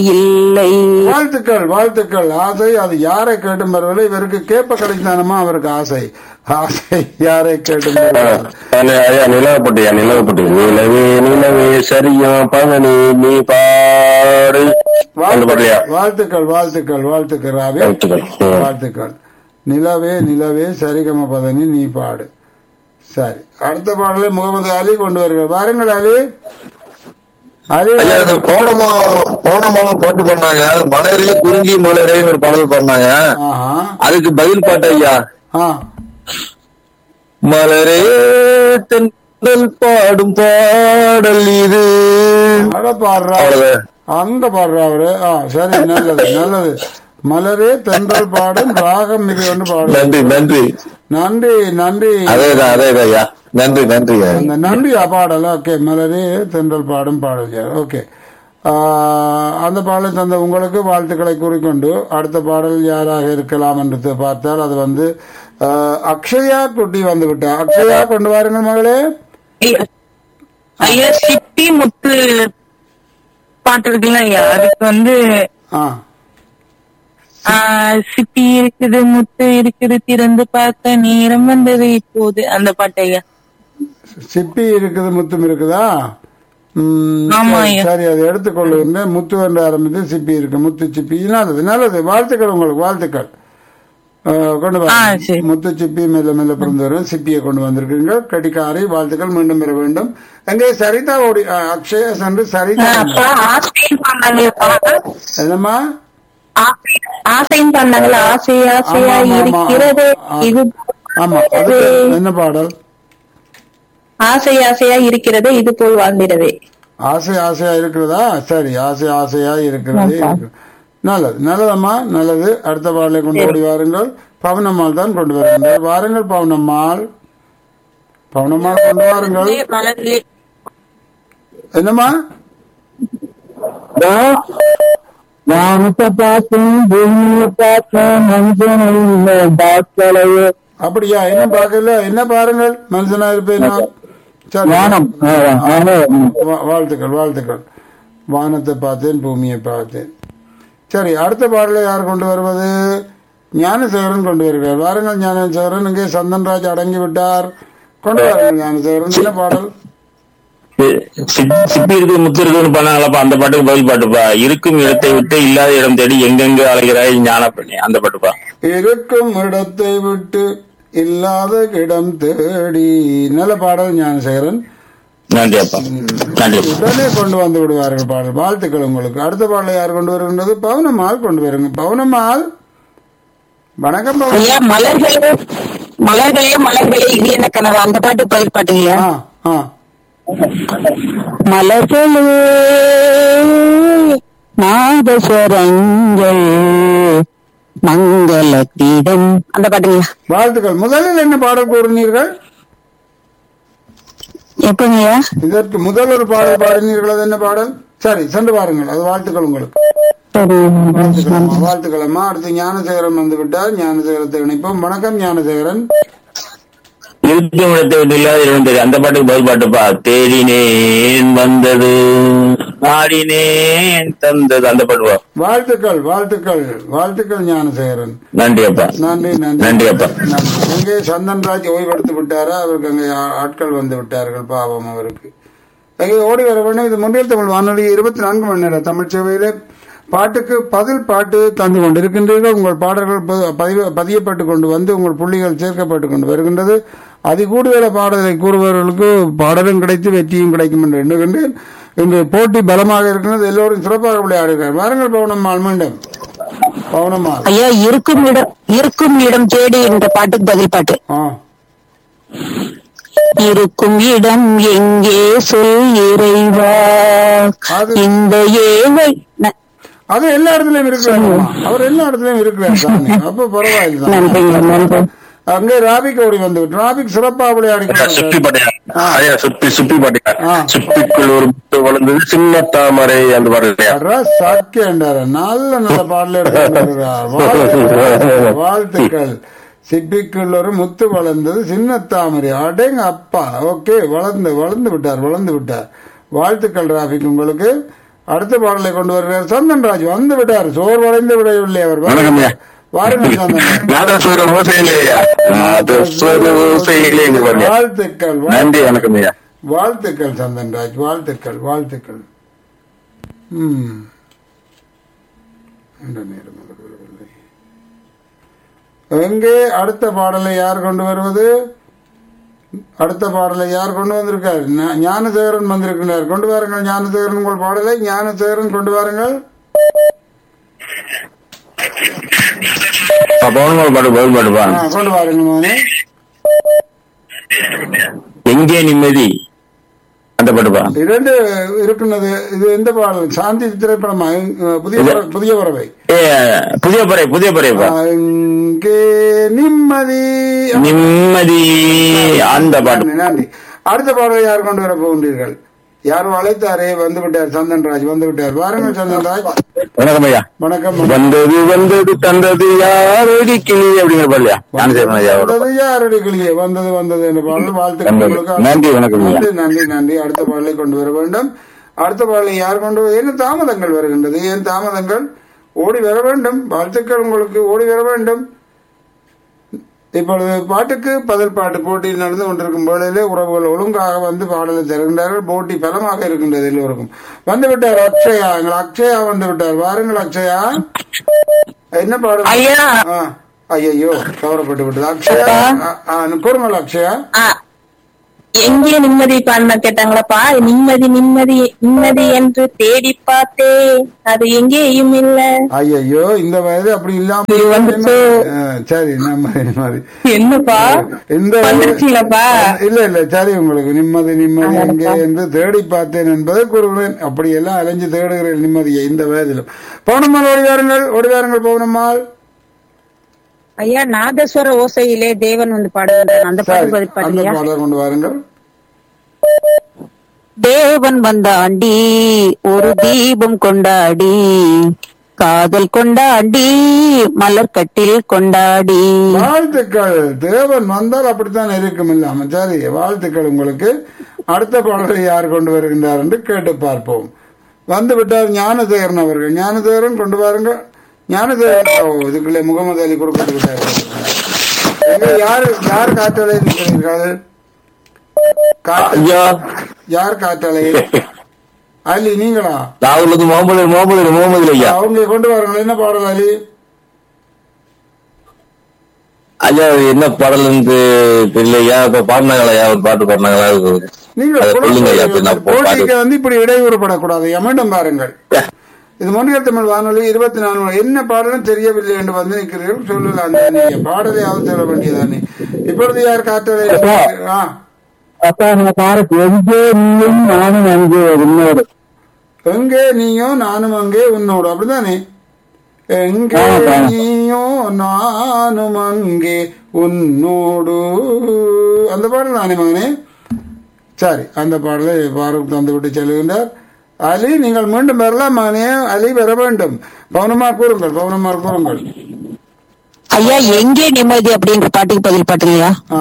இல்லை வாழ்த்துக்கள் வாழ்த்துக்கள் ஆசை அது யாரை கேட்டும் வரவில்லை இவருக்கு கேப்ப கிடைத்தானமா அவருக்கு ஆசை ஆசை யாரை கேட்டும் வரவில்லை அண்ணே, ஐயா நிலவப்பட்டியா நிலவப்பட்டி நிலவே நிலவே சரியும் பழனி நீ பாடு அந்த பாடலையா வாழ்த்துக்கள் வாழ்த்துக்கள் வாழ்த்துக்கள் ராவி வாழ்த்துக்கள். ம். வாழ்த்துக்கள் நிலவே நிலவே சரிகம பதனி நீ பாடு சரி அடுத்த பாடலை முகமது அலி கொண்டு வருகிறார் வாருங்கள் அலி அலி ஐயா இது போனமா போனமா பாட்டு பண்ணாங்க மலரே குறிஞ்சி மலரே ஒரு பாடல் பண்ணாங்க ஆஹா அதுக்கு பதில் பாட்டு ஐயா ஆ மலரே தென்றல் பாடும் பாடல் இது அட பாடுறா அவ்வளவுதான். அங்க பாடுறா அவரு ஆ சரி நல்லது நல்லது மலரே தென்றல் பாடும் ராகம் இது ஒன்று பாடும் நன்றி நன்றி நன்றி நன்றி அதேதான் அதேதான் ஐயா நன்றி நன்றி ஐயா. அந்த நன்றி பாடல ஓகே மலரே தென்றல் பாடும் பாடல் ஓகே அந்த பாடலை தந்த உங்களுக்கு வாழ்த்துக்களை கூறிக்கொண்டு அடுத்த பாடல் யாராக இருக்கலாம் என்று பார்த்தால் அது வந்து ஆ, அக்ஷயா குட்டி வந்து விட்டார் அக்ஷயா கொண்டு வாருங்கள் மகளே ஐயா- ஐயா சிப்பி முத்து பாட்டு இருக்குல்ல ஐயா அதுக்கு வந்து ஆ ஆஹ், சிப்பி இருக்குது முத்து இருக்குது திறந்து பார்க்க நேரம் வந்தது இப்போது அந்த பாட்டு ஐயா சிப்பி இருக்குது முத்தும் இருக்குதா ம், ஆமா, சரி, ஐயா. சரி அதை எடுத்துக்கொள்ளுகின்றேன் முத்து என்று ஆரம்பித்து சிப்பி இருக்கு முத்து சிப்பி நல்லது நல்லது வாழ்த்துக்கள் உங்களுக்கு வாழ்த்துக்கள் ஆ, கொண்டு ஆ, வாங்க சரி. முத்து சிப்பி மெல்ல மெல்ல பிறந்து வரும் சிப்பியை கொண்டு வந்திருக்கீங்க கடிகாரி வாழ்த்துக்கள் மீண்டும் பெற வேண்டும் எங்கே சரிதா ஓடி ஆ, அக்ஷயா சென்று சரிதா ஆஹ், அப்பா ஆசைன்னு பண்ணாங்கப்பா என்னம்மா ஆசை- ஆசைன்னு பண்ணாங்களா ஆசை ஆசையா ஆமா, ஆமா, ஆமா. இருக்கிறது ஆ. இது ஆமா அது என்ன பாடல் ஆசை ஆசையா இருக்கிறது இது போல் வாழ்ந்திடவே ஆசை ஆசையா இருக்கிறதா சரி ஆசை ஆசையா இருக்கிறது இருக்கு. நல்லது நல்லதம்மா நல்லது அடுத்த பாடலை கொண்டு ஓடி வாருங்கள் பவனம்மாள் தான் கொண்டு வருகின்றார் வாருங்கள் பவனம்மாள் பவனம்மாள் கொண்டு வாருங்கள் மலர்களே என்னம்மா வானத்தை பார்த்தேன் பூமியை பார்த்தேன் மனுஷன் டாக்டரையே அப்படியா என்ன பார்க்கல என்ன பாருங்கள் மனுஷனா இருப்பேன் நான். சரி வானம் வா- வாழ்த்துக்கள் வாழ்த்துக்கள் வானத்தை பார்த்தேன் பூமியை பார்த்தேன் சரி அடுத்த பாடலை யார் கொண்டு வருவது ஞானசேகரன் கொண்டு வருகிறார் வாருங்கள் ஞானசேகரன் இங்கே சந்தன்ராஜ் அடங்கி விட்டார் கொண்டு வாருங்கள் ஞானசேகரன் என்ன பாடல் சிப்- சிப்பி இருக்கு முத்து இருக்குன்னு பண்ணாங்களப்பா அந்த பாட்டுக்கு பதில் பாட்டுப்பா இருக்கும் இடத்தை விட்டு இல்லாத இடம் தேடி எங்கெங்க அலைகிறாய் ஞான பண்ணி அந்த பாட்டுப்பா இருக்கும் இடத்தை விட்டு இல்லாத இடம் தேடி நல்ல பாடல் ஞானசேகரன் நன்றி அப்பா நன்றி அப்பா. உடனே கொண்டு வந்து விடுவார்கள் பாடல் வாழ்த்துக்கள் உங்களுக்கு அடுத்த பாடலை யார் கொண்டு வருகின்றது பவுனம்மாள் கொண்டு வருங்க பவுனம்மாள் வணக்கம் பவுனம் ஐயா மலர்களே மலர்களே மலர்களே இது என்ன கனவு அந்த பாட்டு பதில் பாட்டுங்கய்யா ஆ ஆ மலர்களே நாதஸ்வரங்கள் மங்களத்திடம் அந்த பாட்டுங்கய்யா வாழ்த்துக்கள் முதலில் என்ன பாடல் கூறினீர்கள் எப்பங்கய்யா இதற்கு முதல் ஒரு பாடல் பாடினீர்கள் அது என்ன பாடல் சரி சென்று பாருங்கள் அது வாழ்த்துக்கள் உங்களுக்கு சரி வாழ்த்துக்கள் அம்மா, வாழ்த்துக்கள் அம்மா அடுத்து ஞானசேகரன் வந்து விட்டார் ஞானசேகரத்தை இணைப்போம் வணக்கம் ஞானசேகரன் இருக்கும் இடத்தை விட்டு இல்லாத இடம் தேடி அந்த பாட்டுக்கு பதில் பாட்டுப்பா தேடினேன் வந்தது ஆடினேன் தந்தது அந்த பாட்டுப்பா வாழ்த்துக்கள் வாழ்த்துக்கள் வாழ்த்துக்கள் ஞானசேகரன் நன்றி அப்பா நன்றி நன்றி நன்றி அப்பா நன்றி. இங்கே சந்தன்ராஜ் ஓய்வெடுத்து விட்டாரா அவருக்கு அங்கே ஆ- ஆட்கள் வந்து விட்டார்கள் பாவம் அவருக்கு அங்கே ஓடி வர வேண்டும் இது முன்னில் தமிழ் வானொலி இருபத்தி நான்கு மணி நேர தமிழ் சேவையிலே பாட்டுக்கு பதில் பாட்டு தந்து கொண்டிருக்கின்றீர்கள் உங்கள் பாடல்கள் ப- பதிவு- பதியப்பட்டு கொண்டு வந்து உங்கள் புள்ளிகள் சேர்க்கப்பட்டு கொண்டு வருகின்றது அதி கூடுதல பாடலை கூறுபவர்களுக்கு பாடலும் கிடைத்து வெற்றியும் கிடைக்கும் என்று எண்ணுகின்றேன் இன்று போட்டி பலமாக இருக்கிறது எல்லோரும் சிறப்பாக விளையாடுகிறார் வாருங்கள் பவுனம்மாள் மீண்டும் பவுனம்மாள் ஐயா இருக்கும் இடம் இருக்கும் இடம் தேடி என்ற பாட்டுக்கு பதில் பாட்டு ஆ இருக்கும் இடம் எங்கே சொல் இறைவா அது- இந்த ஏழை ந- அது எல்லா இடத்துலயும் இருக்கிறார் அவர் எல்லா இடத்துலயும் இருக்கிறார் சாமி. அப்ப பரவாயில்லை நன்றிங்க நன்றி அங்கே ராபிக் ஓடி வந்து விட்டு ராபிக் சிறப்பா விளையாடி ஐயா, சுப்பி பாட்டையா ஐயா சுப்பி சுப்பி பாட்டையா ஆ. சுப்பிக்குள் ஒரு முத்து வளர்ந்தது சின்ன தாமரை அந்த பாட்டு இல்லையா சாக்கியண்டார நல்ல நல்ல பாடல எடுத்துக்கிறார் வாழ்த்துக்கள் வாழ்த்துக்கள் சிப்பிக்குள்ள ஒரு முத்து வளர்ந்தது சின்ன தாமரை அடேங்க அப்பா ஓகே வளர்ந்து வளர்ந்து விட்டார் வளர்ந்து விட்டார் வாழ்த்துக்கள் ராபிக் உங்களுக்கு அடுத்த பாடலை கொண்டு வருகிறார் சந்தன்ராஜ் வந்து விட்டார் சோர் வளைந்து விடவில்லை அவர் வணக்கம் ஐயா. வாருங்கள் சந்தன் நாதஸ்வர ஓசையிலே ஐயா நாதஸ்வர ஓசையிலே இங்க பாருங்க வாழ்த்துக்கள் வாழ்- நன்றி வணக்கம் ஐயா வாழ்த்துக்கள் சந்தன்ராஜ் வாழ்த்துக்கள் வாழ்த்துக்கள் ம் இந்த நேரம் அது வரவில்லை. எங்கே அடுத்த பாடலை யார் கொண்டு வருவது அடுத்த பாடலை யார் கொண்டு வந்திருக்கார் ஞா- ஞானசேகரன் வந்திருக்கிறார் கொண்டு வாருங்கள் ஞானசேகரன் உங்கள் பாடலை ஞானசேகரன் கொண்டு வாருங்கள் பவுனமல் பாட்டு பதில் பாட்டுப்பா ஆ, கொண்டு வாருங்கள் மகனே எங்கே நிம்மதி அந்த பாட்டுப்பா இரண்டு இருக்கின்றது இது எந்த பாடல் சாந்தி திரைப்படமா அஹ், புதிய பற- புதிய பறவை ஏ புதிய பறை புதிய பறைப்பா அங்கே நிம்மதி நிம்மதி அந்த பாட்டு நன்றி, நன்றி அடுத்த பாடலை யார் கொண்டு வர போகின்றீர்கள் யாரும் அழைத்தாரே வந்து விட்டார் சந்தன்ராஜ் வந்து விட்டார் வாருங்கள் சந்தன்ராஜ் வணக்கம் ஐயா வணக்கம் வந்தது வந்தது தந்தது யாரடி கிளி அப்படிங்கிற பாடலையா ஞானசேகரன் ஐயாவோட வந்தது யாருடைய கிளியே வந்தது வந்தது என்ற பாடல் வாழ்த்துக்கள் வந்தது. உங்களுக்கு. நன்றி, வணக்கம் ஐயா. நன்றி நன்றி நன்றி அடுத்த பாடலை கொண்டு வர வேண்டும் அடுத்த பாடலை யார் கொண்டு வர என்ன தாமதங்கள் வருகின்றது ஏன் தாமதங்கள் ஓடி வர வேண்டும் வாழ்த்துக்கள் உங்களுக்கு ஓடி வர வேண்டும் இப்பொழுது பாட்டுக்கு பதில் பாட்டு போட்டி நடந்து கொண்டிருக்கும் வேளையிலே உறவுகள் ஒழுங்காக வந்து பாடலை தருகின்றார்கள் போட்டி பலமாக இருக்கின்றது எல்லோருக்கும் வந்து விட்டார் அக்ஷயா எங்கள் அக்ஷயா வந்து விட்டார் வாருங்கள் அக்ஷயா என்ன பாடல் ஐயா. ஆ, ஐயையோ கவரப்பட்டு விட்டது அக்ஷயா ஆ, ஆ, கூறுங்கள் அக்ஷயா ஆ, எங்கே நிம்மதி பாடின கேட்டாங்களாப்பா நிம்மதி நிம்மதி நிம்மதி என்று தேடி பார்த்தே அது எங்கேயும் இல்ல ஐயையோ இந்த வயது அப்படி இல்லாம இது வந்துட்டு- ஆ, சரி நம்ம மாதிரி என்னப்பா இந்த வந்துருச்சுங்களாப்பா இல்ல இல்ல சரி உங்களுக்கு நிம்மதி நிம்மதி எங்கே என்று தேடி பார்த்தேன் என்பதை கூறுகிறேன் அப்படியெல்லாம் அலைஞ்சு தேடுகிறேன் நிம்மதியை இந்த வயதிலும் பவுனம்மாள் ஓடி வாருங்கள் ஓடி வாருங்கள் பவுனம்மாள் ஐயா நாதஸ்வர ஓசையிலே தேவன் வந்து பாடுகிறார் அந்த சரி பாட்டு பதில் அந்த பாடுங்க பாடலை கொண்டு வாருங்கள் தேவன் வந்தாண்டி ஒரு தீபம் கொண்டாடி காதல் கொண்டாடி மலர் கட்டில் கொண்டாடி வாழ்த்துக்கள் தேவன் வந்தால் அப்படித்தான் இருக்கும் இல்லாம சரி வாழ்த்துக்கள் உங்களுக்கு அடுத்த பாடலை யார் கொண்டு வருகின்றார் என்று கேட்டு பார்ப்போம் வந்து விட்டார் ஞானதேகரன் அவர்கள் ஞானதேகரன் கொண்டு வாருங்க ஞானதேகரன் ஓ இதுக்குள்ளே முகமது அலி குறிப்பிட்டு விட்டார் எங்க யார் யார் காற்றலை இருக்கிறீர்கள் காற்று- ஐயா யார் காற்றலை அலி நீங்களா நாவலுக்கு முகமது முகமது முகமது ஐயா அவங்க கொண்டு வாருங்கள் என்ன பாடல் அலி ஐயா என்ன பாடலுக்கு தெரியலையா இப்ப பாடினாங்களா ஒரு பாட்டு பாடினாங்களா நீங்கள் அதை சொல்லுங்க ஐயா இப்ப நான் போ- போட்டிக்கு பாட்டு வந்து இப்படி இடையூறுபடக்கூடாது எம்மிடம் பாருங்கள் இது மொழிகள் தமிழ் வானொலி இருபத்தி நாலு என்ன பாடலும் தெரியவில்லை என்று வந்து நிற்கிறீர்கள் சொல்லலாம் தானே பாடலையாவது சொல்ல வேண்டியதானே இப்பொழுது யார் காற்றலை ஆ அப்பா நான் பாரு எங்கே நீயும் நானும் அங்கே உன்னோடு எங்கே நீயோ நானும் அங்கே உன்னோடு அப்படிதானே எங்கே ஆமாப்பா. நீயோ நானும் அங்கே உன்னோடு அந்த பாடல் தானே மகனே சரி அந்த பாடலை பாரூக் தந்து விட்டு செல்கின்றார் அலி நீங்கள் மீண்டும் வரலாம் மகனே அலி வர வேண்டும் பவுனமா கூறுங்கள் பவுனமா கூறுங்கள் ஐயா எங்கே நிம்மதி அப்படின்ற பாட்டுக்கு பதில் பாட்டுங்கய்யா ஆ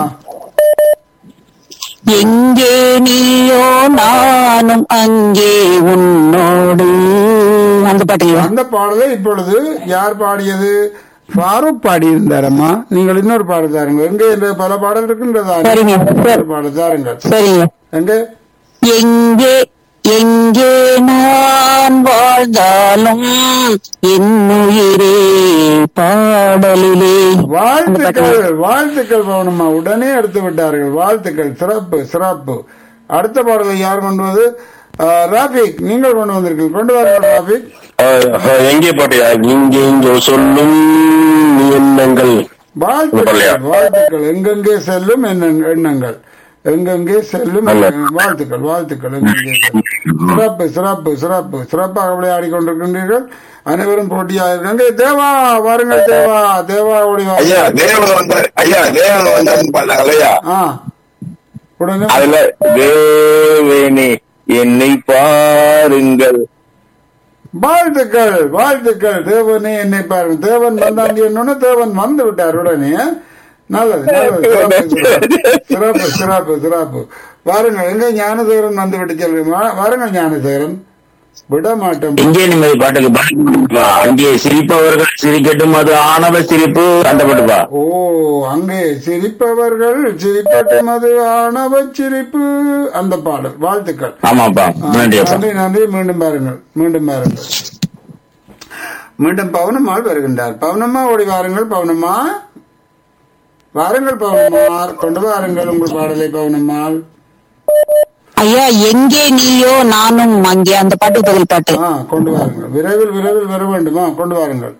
எங்கே நீயோ நானும் அங்கே உன்னோடு அந்த பாட்டுங்கய்யா அந்த பாடலை இப்பொழுது யார் பாடியது ஃபாரூக் பாடியிருந்தாரம்மா நீங்கள் இன்னொரு பாடல் தாருங்க எங்கே என்ற பல பாடல் இருக்கின்றதா சரிங்க சரி. ஒரு பாடல் தாருங்கள் சரிங்க எங்கே எங்கே எங்கே நான் வாழ்ந்தாலும் என்னுயிரே பாடலிலே அந்த பாட்டு வாழ்த்துக்கள் வாழ்த்துக்கள் பவனம்மா உடனே எடுத்து விட்டார்கள் வாழ்த்துக்கள் சிறப்பு சிறப்பு அடுத்த பாடலை யார் கொண்டு வந்து ஆ, ராபிக் நீங்கள் கொண்டு வந்திருக்கீங்க கொண்டு வாருங்கள் ராபிக் எங்கே பாட்டியா இங்கே இங்கே சொல்லும் எண்ணங்கள் வாழ்த்துக்கள் இல்லையா? வாழ்த்துக்கள் எங்கெங்கே செல்லும் எண்ண- எண்ணங்கள் எங்கெங்கே செல்லும் நல்ல. வாழ்த்துக்கள் வாழ்த்துக்கள் எங்கெங்கே செல்லும் சிறப்பு சிறப்பு சிறப்பு சிறப்பாக விளையாடி கொண்டிருக்கின்றீர்கள் அனைவரும் போட்டியாக இருக்காங்க தேவா வாருங்கள் தேவா தேவா ஓடி வா ஐயா தேவன் வந்த ஐயா தேவன் வந்தான்னு பண்ணாங்க இல்லையா ஆ உடனே அதுல தேவேனே என்னை பாருங்கள் வாழ்த்துக்கள் வாழ்த்துக்கள் தேவனே என்னை பாருங்க தேவன் வந்தாங்க என்னன்னு தேவன் வந்து விட்டார் உடனே நல்லது நல்லது சிறப்பு, சிறப்பு. சிறப்பு சிறப்பு சிறப்பு வாருங்கள் எங்க ஞானசேகரன் வந்து விட்டு செல்வீங்க வாருங்கள் ஞானசேகரன் விட மாட்டோம் எங்கே நிம்மதி பாட்டுக்கு பாட்டு அங்கே சிரிப்பவர்கள் சிரிக்கட்டும் அது ஆணவ சிரிப்பு அந்த பாட்டுப்பா ஓ அங்கே சிரிப்பவர்கள் சிரிப்பட்டும் அது ஆணவ சிரிப்பு அந்த பாடல் வாழ்த்துக்கள் ஆமாப்பா நன்றி அப்பா நன்றி நன்றி மீண்டும் பாருங்கள் மீண்டும் பாருங்கள் மீண்டும் பவுனம்மாள் வருகின்றார் பவுனம்மா ஓடி வாருங்கள் பவுனம்மா வாருங்கள் பவுனம்மா கொண்டு வாருங்கள் உங்கள் பாடலை பவுனம்மாள் ஐயா எங்கே நீயோ நானும் அங்கே அந்த பாட்டு பதில் பாட்டு ஆ கொண்டு வாருங்கள் விரைவில் விரைவில் வர வேண்டுமா கொண்டு வாருங்கள்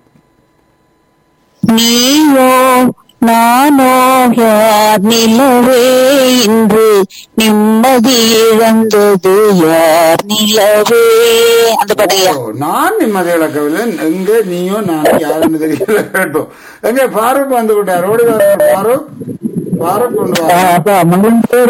நீயோ நானோ யார் நிலவே இன்று நிம்மதி இழந்தது யார் நிலவே அந்த பாட்டு ஐயா ஓ, நான் நிம்மதி இழக்கவில்லை எங்கே நீயோ நானும் யாருன்னு தெரியல கேட்டோம் எங்க ஃபாரூக் வந்து விட்டார் ஓடி வாருங்கள் ஃபாரூக் ஃபாரூக் கொண்டு வாருங்கள்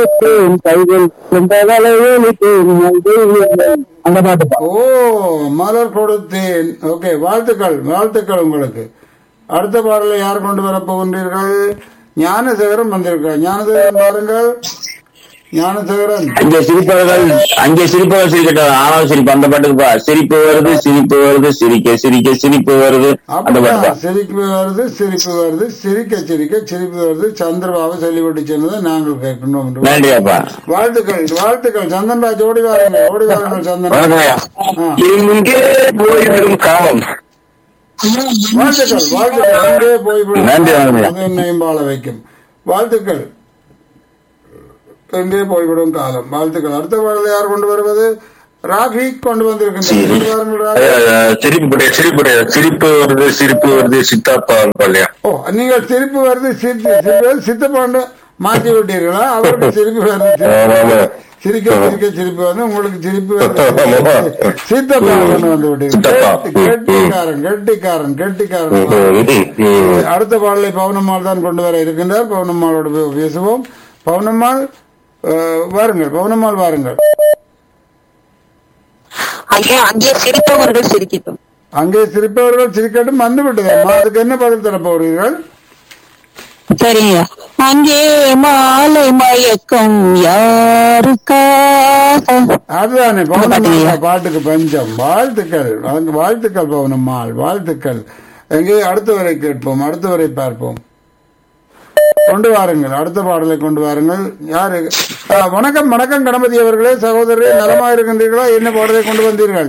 அந்த பாட்டுப்பா ஓ மலர் கொடுத்தேன் ஓகே வாழ்த்துக்கள் வாழ்த்துக்கள் உங்களுக்கு அடுத்த பாடலை யார் கொண்டு வரப் போகின்றீர்கள் ஞானசேகரன் வந்திருக்கிறார் ஞானசேகரன் பாருங்கள் ஞானசேகரன் அங்கே சிரிப்பவர்கள் அங்கே சிரிப்பவர்கள் சிரிக்கட்டும் ஆணவ சிரிப்பு அந்த பாட்டுக்குப்பா சிரிப்பு வருது சிரிப்பு வருது சிரிக்க சிரிக்க சிரிப்பு வருது அந்த பாட்டுப்பா அப்படியா சிரிப்பு வருது சிரிப்பு வருது சிரிக்க சிரிக்க சிரிப்பு வருது சந்திரபாபு சொல்லிவிட்டு சொன்னதை நாங்கள் கேட்கணும் என்று. நன்றி அப்பா வாழ்த்துக்கள் வாழ்த்துக்கள் சந்தன்ராஜ் ஓடி வாருங்கள் ஓடி வாருங்கள் சந்தன் ஆ. இங்கே போய்விடும் காலம் வாழ்த்துக்கள் வாழ்த்துக்கள் அங்கே போய்விடும் நன்றி, நன்றி. அது என்னையும் வாழ வைக்கும் வாழ்த்துக்கள் எங்கே போய்விடும் காலம் வாழ்த்துக்கள் அடுத்த பாடலை யார் கொண்டு வருவது ராகி கொண்டு வந்திருக்கின்றார் கொண்டு வாருங்கள் ராகி. சிரிப்பு சிரிப்பு சிரிப்பு வருது சிரிப்பு வருது சித்தாப்பா இல்லையா ஓ நீங்கள் சிரிப்பு வருது சிரிப்பு சிரிப்பு சித்தப்பாண்டு மாற்றி விட்டீர்களா அவருக்கு சிரிப்பு வருது சிரிப்பு வருது. சிரிக்க சிரிக்க சிரிப்பு வந்து உங்களுக்கு சிரிப்பு வருது சித்தப்பா கொண்டு வந்து விட்டீர்கள் சித்தப்பா. கெட்டி- கெட்டிக்காரன் கெட்டிக்காரன் கெட்டிக்காரன் அடுத்த பாடலை பவுனம்மாள் தான் கொண்டு வர இருக்கின்றார் பவுனம்மாளோடு பே- பேசுவோம் பவுனம்மாள் அஹ், வாருங்கள் பவுனம்மாள் வாருங்கள் ஐயா அங்கே சிரிப்பவர்கள் சிரிக்கட்டும் அங்கே சிரிப்பவர்கள் சிரிக்கட்டும் வந்து விட்டதம்மா அதுக்கு என்ன பதில் தர போகிறீர்கள் சரிங்க அங்கே மாலை மயக்கம் யாருக்காக அதுதானே பவுனம்மாள் பாட்டுக்கு பஞ்சம் வாழ்த்துக்கள் அதுக்கு வாழ்த்துக்கள் பவுனம்மாள் வாழ்த்துக்கள் எங்கே அடுத்தவரை கேட்போம் அடுத்தவரை பார்ப்போம் கொண்டு வாருங்கள் அடுத்த பாடலை கொண்டு வாருங்கள் யாரு ஆ, வணக்கம் வணக்கம் கணபதி அவர்களே சகோதரரே நலமா இருக்கின்றீர்களா என்ன பாடலை கொண்டு வந்தீர்கள்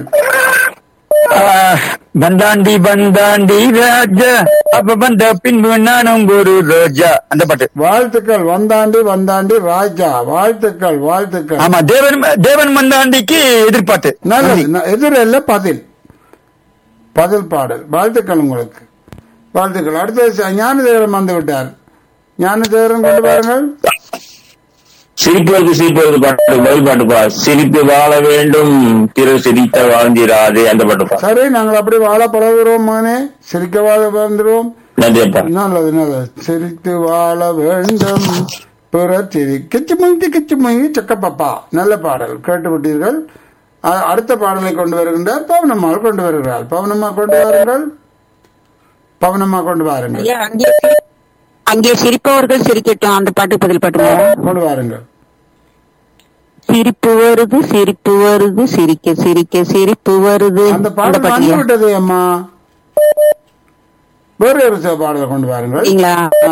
பந்தாண்டி பந்தாண்டி ராஜா அப்ப வந்த பின்பு நானும் ஒரு ரோஜா அந்த பாட்டு வாழ்த்துக்கள் வந்தாண்டி வந்தாண்டி ராஜா வாழ்த்துக்கள் வாழ்த்துக்கள் ஆமா தேவன் தேவன் மந்தாண்டிக்கு எதிர்பார்த்து நல்லது ந- எதிரில்ல பதில் பதில் பாடல் வாழ்த்துக்கள் உங்களுக்கு வாழ்த்துக்கள் அடுத்த ஞானதேவரம் வந்து விட்டார் ஞானதேவரம் கொண்டு பாருங்கள் சிரிப்பு வருது சிரிப்பு வருது பாட்டு பதில் பாட்டுப்பா சிரிப்பு வாழ வேண்டும் திரு சிரித்த வாழ்ந்திராது அந்த பாட்டுப்பா சரி நாங்கள் அப்படி வாழ பழகுறோம் மகனே சிரிக்க வாழ வந்துருவோம் நன்றி அப்பா நல்லது நல்லது சிரித்து வாழ வேண்டும் பிற சிரி கிச்சு முங்கி கிச்சு முங்கி சக்கப்பப்பா நல்ல பாடல் கேட்டு விட்டீர்கள் அ- அடுத்த பாடலை கொண்டு வருகின்றார் பவனம்மாள் கொண்டு வருகிறார் பவனம்மா கொண்டு வாருங்கள் பவனம்மா கொண்டு வாருங்கள் ஐயா அங்கே சிரி- அங்கே சிரிப்பவர்கள் சிரிக்கட்டும் அந்த பாட்டு பதில் பாட்டுமா கொண்டு வாருங்கள் சிரிப்பு வருது சிரிப்பு வருது சிரிக்க சிரிக்க சிரிப்பு வருது அந்த அந்த பாடல் வந்து பாட்டியா விட்டது அம்மா வேறு ஒரு சில பாடலை கொண்டு வாருங்கள் சரிங்களா ஆ.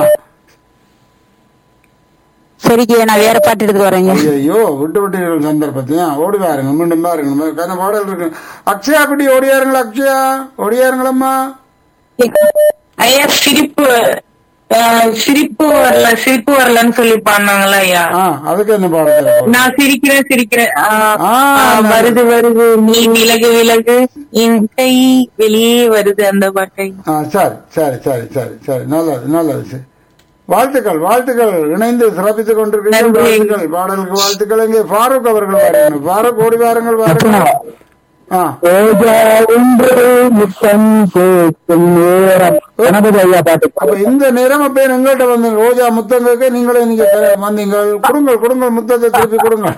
சரிங்க நான் வேற பாட்டு எடுத்து வரேங்க ஐயோ விட்டு விட்டீர்கள் சந்தர்ப்பத்தையும் ஓடி வாருங்க மீண்டும் பாருங்க கன பாடல் இருக்கு அக்ஷயா குட்டி ஓடியாருங்களா அக்ஷயா ஓடியாருங்களம்மா ஐயா சிரிப்பு அஹ், சிரிப்பு வரல சிரிப்பு வரலன்னு சொல்லி பாடினாங்களா ஐயா ஆ அதுக்கு என்ன பாடல் நான் சிரிக்கிறேன் சிரிக்கிறேன் அஹ், ஆ, அஹ், வருது வருது நீ விலகு விலகு என் கை வெளியே வருது அந்த பாட்டை ஆ சரி சரி சரி சரி சரி நல்லது நல்லது சரி. வாழ்த்துக்கள் வாழ்த்துக்கள் இணைந்து சிறப்பித்துக் கொண்டிருக்கிறீர்கள் நன்றி. வாழ்த்துக்கள் பாடலுக்கு வாழ்த்துக்கள் இங்கே ஃபாரூக் அவர்கள் வாருங்கள் ஃபாரூக் ஓடி வாருங்கள் வாருங்கள் ஆ ரோஜா ஒன்று முத்தம் கேட்கும் நேரம் கணபதி ஐயா பாட்டு அப்ப இந்த நேரம் அப்ப எங்கள்கிட்ட வந்து ரோஜா முத்தங்களுக்கு நீங்களே நீங்க த- வந்தீங்கள் கொடுங்கள் கொடுங்கள் முத்தத்தை திருப்பி கொடுங்கள்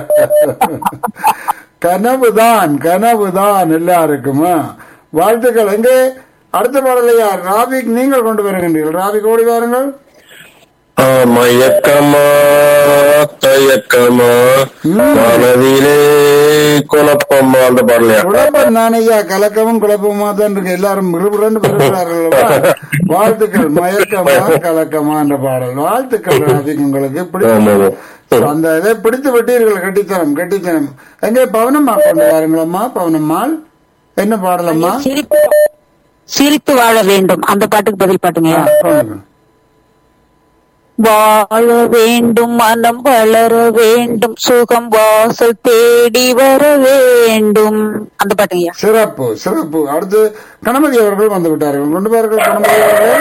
கனவுதான் கனவுதான் எல்லாருக்குமா வாழ்த்துக்கள் எங்கே அடுத்த பாடலை யார் ராபிக் நீங்கள் கொண்டு வருகின்றீர்கள் ராபிக் ஓடி வாருங்கள் ஆ, மயக்கமா தயக்கமா மனதிலே குழப்பமா அந்த பாடலையா குழப்பம் தானையா கலக்கமும் குழப்பமா தான் இருக்கு எல்லாரும் விறுவிறுன்னு பெறுகிறார்கள் அல்லவா? வாழ்த்துக்கள் மயக்கமா கலக்கமா என்ற பாடல் வாழ்த்துக்கள் ராஜிக் உங்களுக்கு ஆமாங்க. பிடித்த அந்த இதை பிடித்து விட்டீர்கள் கட்டித்தனம் கட்டித்தனம் எங்கே பவனம்மா கொண்டு வாருங்களம்மா பவனம்மாள் என்ன பாடலம்மா சிரிப்பு சிரித்து வாழ வேண்டும் அந்த பாட்டுக்கு பதில் பாட்டுங்கய்யா சொல்லுங்க வாழ வேண்டும் மனம் வளர வேண்டும் சுகம் வாசல் தேடி வர வேண்டும் அந்த பாட்டுங்கய்யா சிறப்பு சிறப்பு அடுத்து கணபதி அவர்கள் வந்து விட்டார்கள் கொண்டு வாருங்கள் கணபதி அவர்களே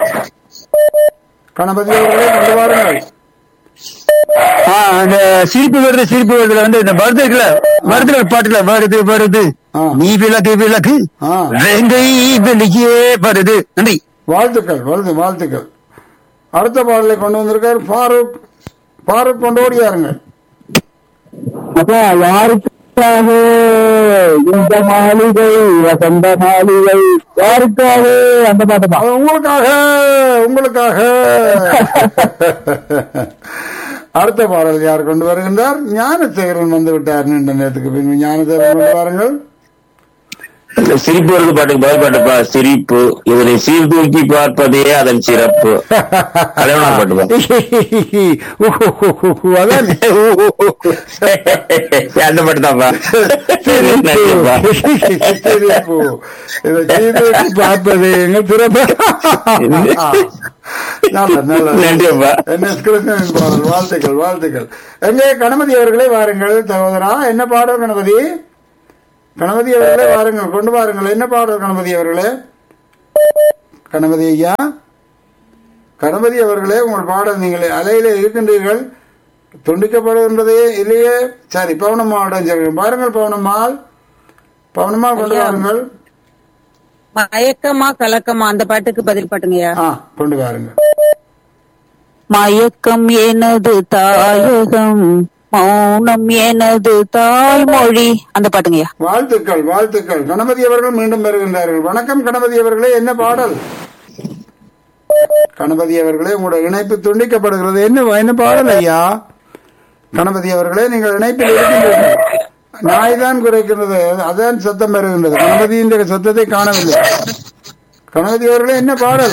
கணபதி அவர்களே கொண்டு வாருங்கள் ஆ, அந்த சிரிப்பு வருது சிரிப்பு வருதுல வந்து இந்த வருது இருக்குல்ல வருதுல பாட்டுல வருது வருது ஆ. நீ விளக்கு விளக்கு ஆ. வேங்கை வெளியே வருது நன்றி வாழ்த்துக்கள் வருது வாழ்த்துக்கள் அடுத்த பாடலை கொண்டு வந்திருக்கார் ஃபாரூக் ஃபாரூக் கொண்டு ஓடியாருங்கள் அப்பா யாருக்காக இந்த மாளிகை வசந்த மாளிகை யாருக்காக அந்த பாட்டு தான் அது உங்களுக்காக உங்களுக்காக அடுத்த பாடல் யார் கொண்டு வருகின்றார் ஞானசேகரன் வந்து விட்டார் நீண்ட நேரத்துக்கு பின் ஞானசேகரன் கொண்டு வாருங்கள் சிரிப்பு வருது பாட்டுக்கு பதில் பாட்டுப்பா சிரிப்பு இதனை சீர்தூக்கி பார்ப்பதே அதன் சிறப்பு அதே நான் பாட்டுப்பா அதான் அந்த பாட்டு தான்ப்பா நன்றிப்பா. சிரிப்பு. இதை சீர்தூக்கி பார்ப்பது எங்கள் சிறப்பு நல்ல நல்ல நன்றிப்பா என்ன கிருஷ்ணன் பாடல் வாழ்த்துக்கள் வாழ்த்துக்கள் எங்கே கணபதி அவர்களே வாருங்கள் சகோதரா என்ன பாடல் கணபதி கணபதி அவர்களே வாருங்கள் கொண்டு வாருங்கள் என்ன பாடல் கணபதி அவர்களே கணபதி ஐயா கணபதி அவர்களே உங்கள் பாடல் நீங்கள் அலையில இருக்கின்றீர்கள் துண்டிக்கப்படுகின்றதே இல்லையே சரி பவனம்மாவிடம் சொல்கிறேன் பாருங்கள் பவனம்மாள் பவனம்மாள் கொண்டு வாருங்கள் மயக்கமா கலக்கமா அந்த பாட்டுக்கு பதில் பாட்டுங்கய்யா ஆ கொண்டு வாருங்கள் மயக்கம் எனது தாயகம் மௌனம் எனது தாய்மொழி அந்த பாட்டுங்கய்யா வாழ்த்துக்கள் வாழ்த்துக்கள் கணபதி அவர்கள் மீண்டும் வருகின்றார்கள் வணக்கம் கணபதி அவர்களே என்ன பாடல் கணபதி அவர்களே உங்களோட இணைப்பு துண்டிக்கப்படுகிறது என்ன என்ன பாடல் ஐயா கணபதி அவர்களே நீங்கள் இணைப்பில் இருக்கின்றீர்கள் நாய் தான் குறைக்கின்றது அதான் சத்தம் வருகின்றது கணபதியின் சத்தத்தை காணவில்லை கணபதி அவர்களே என்ன பாடல்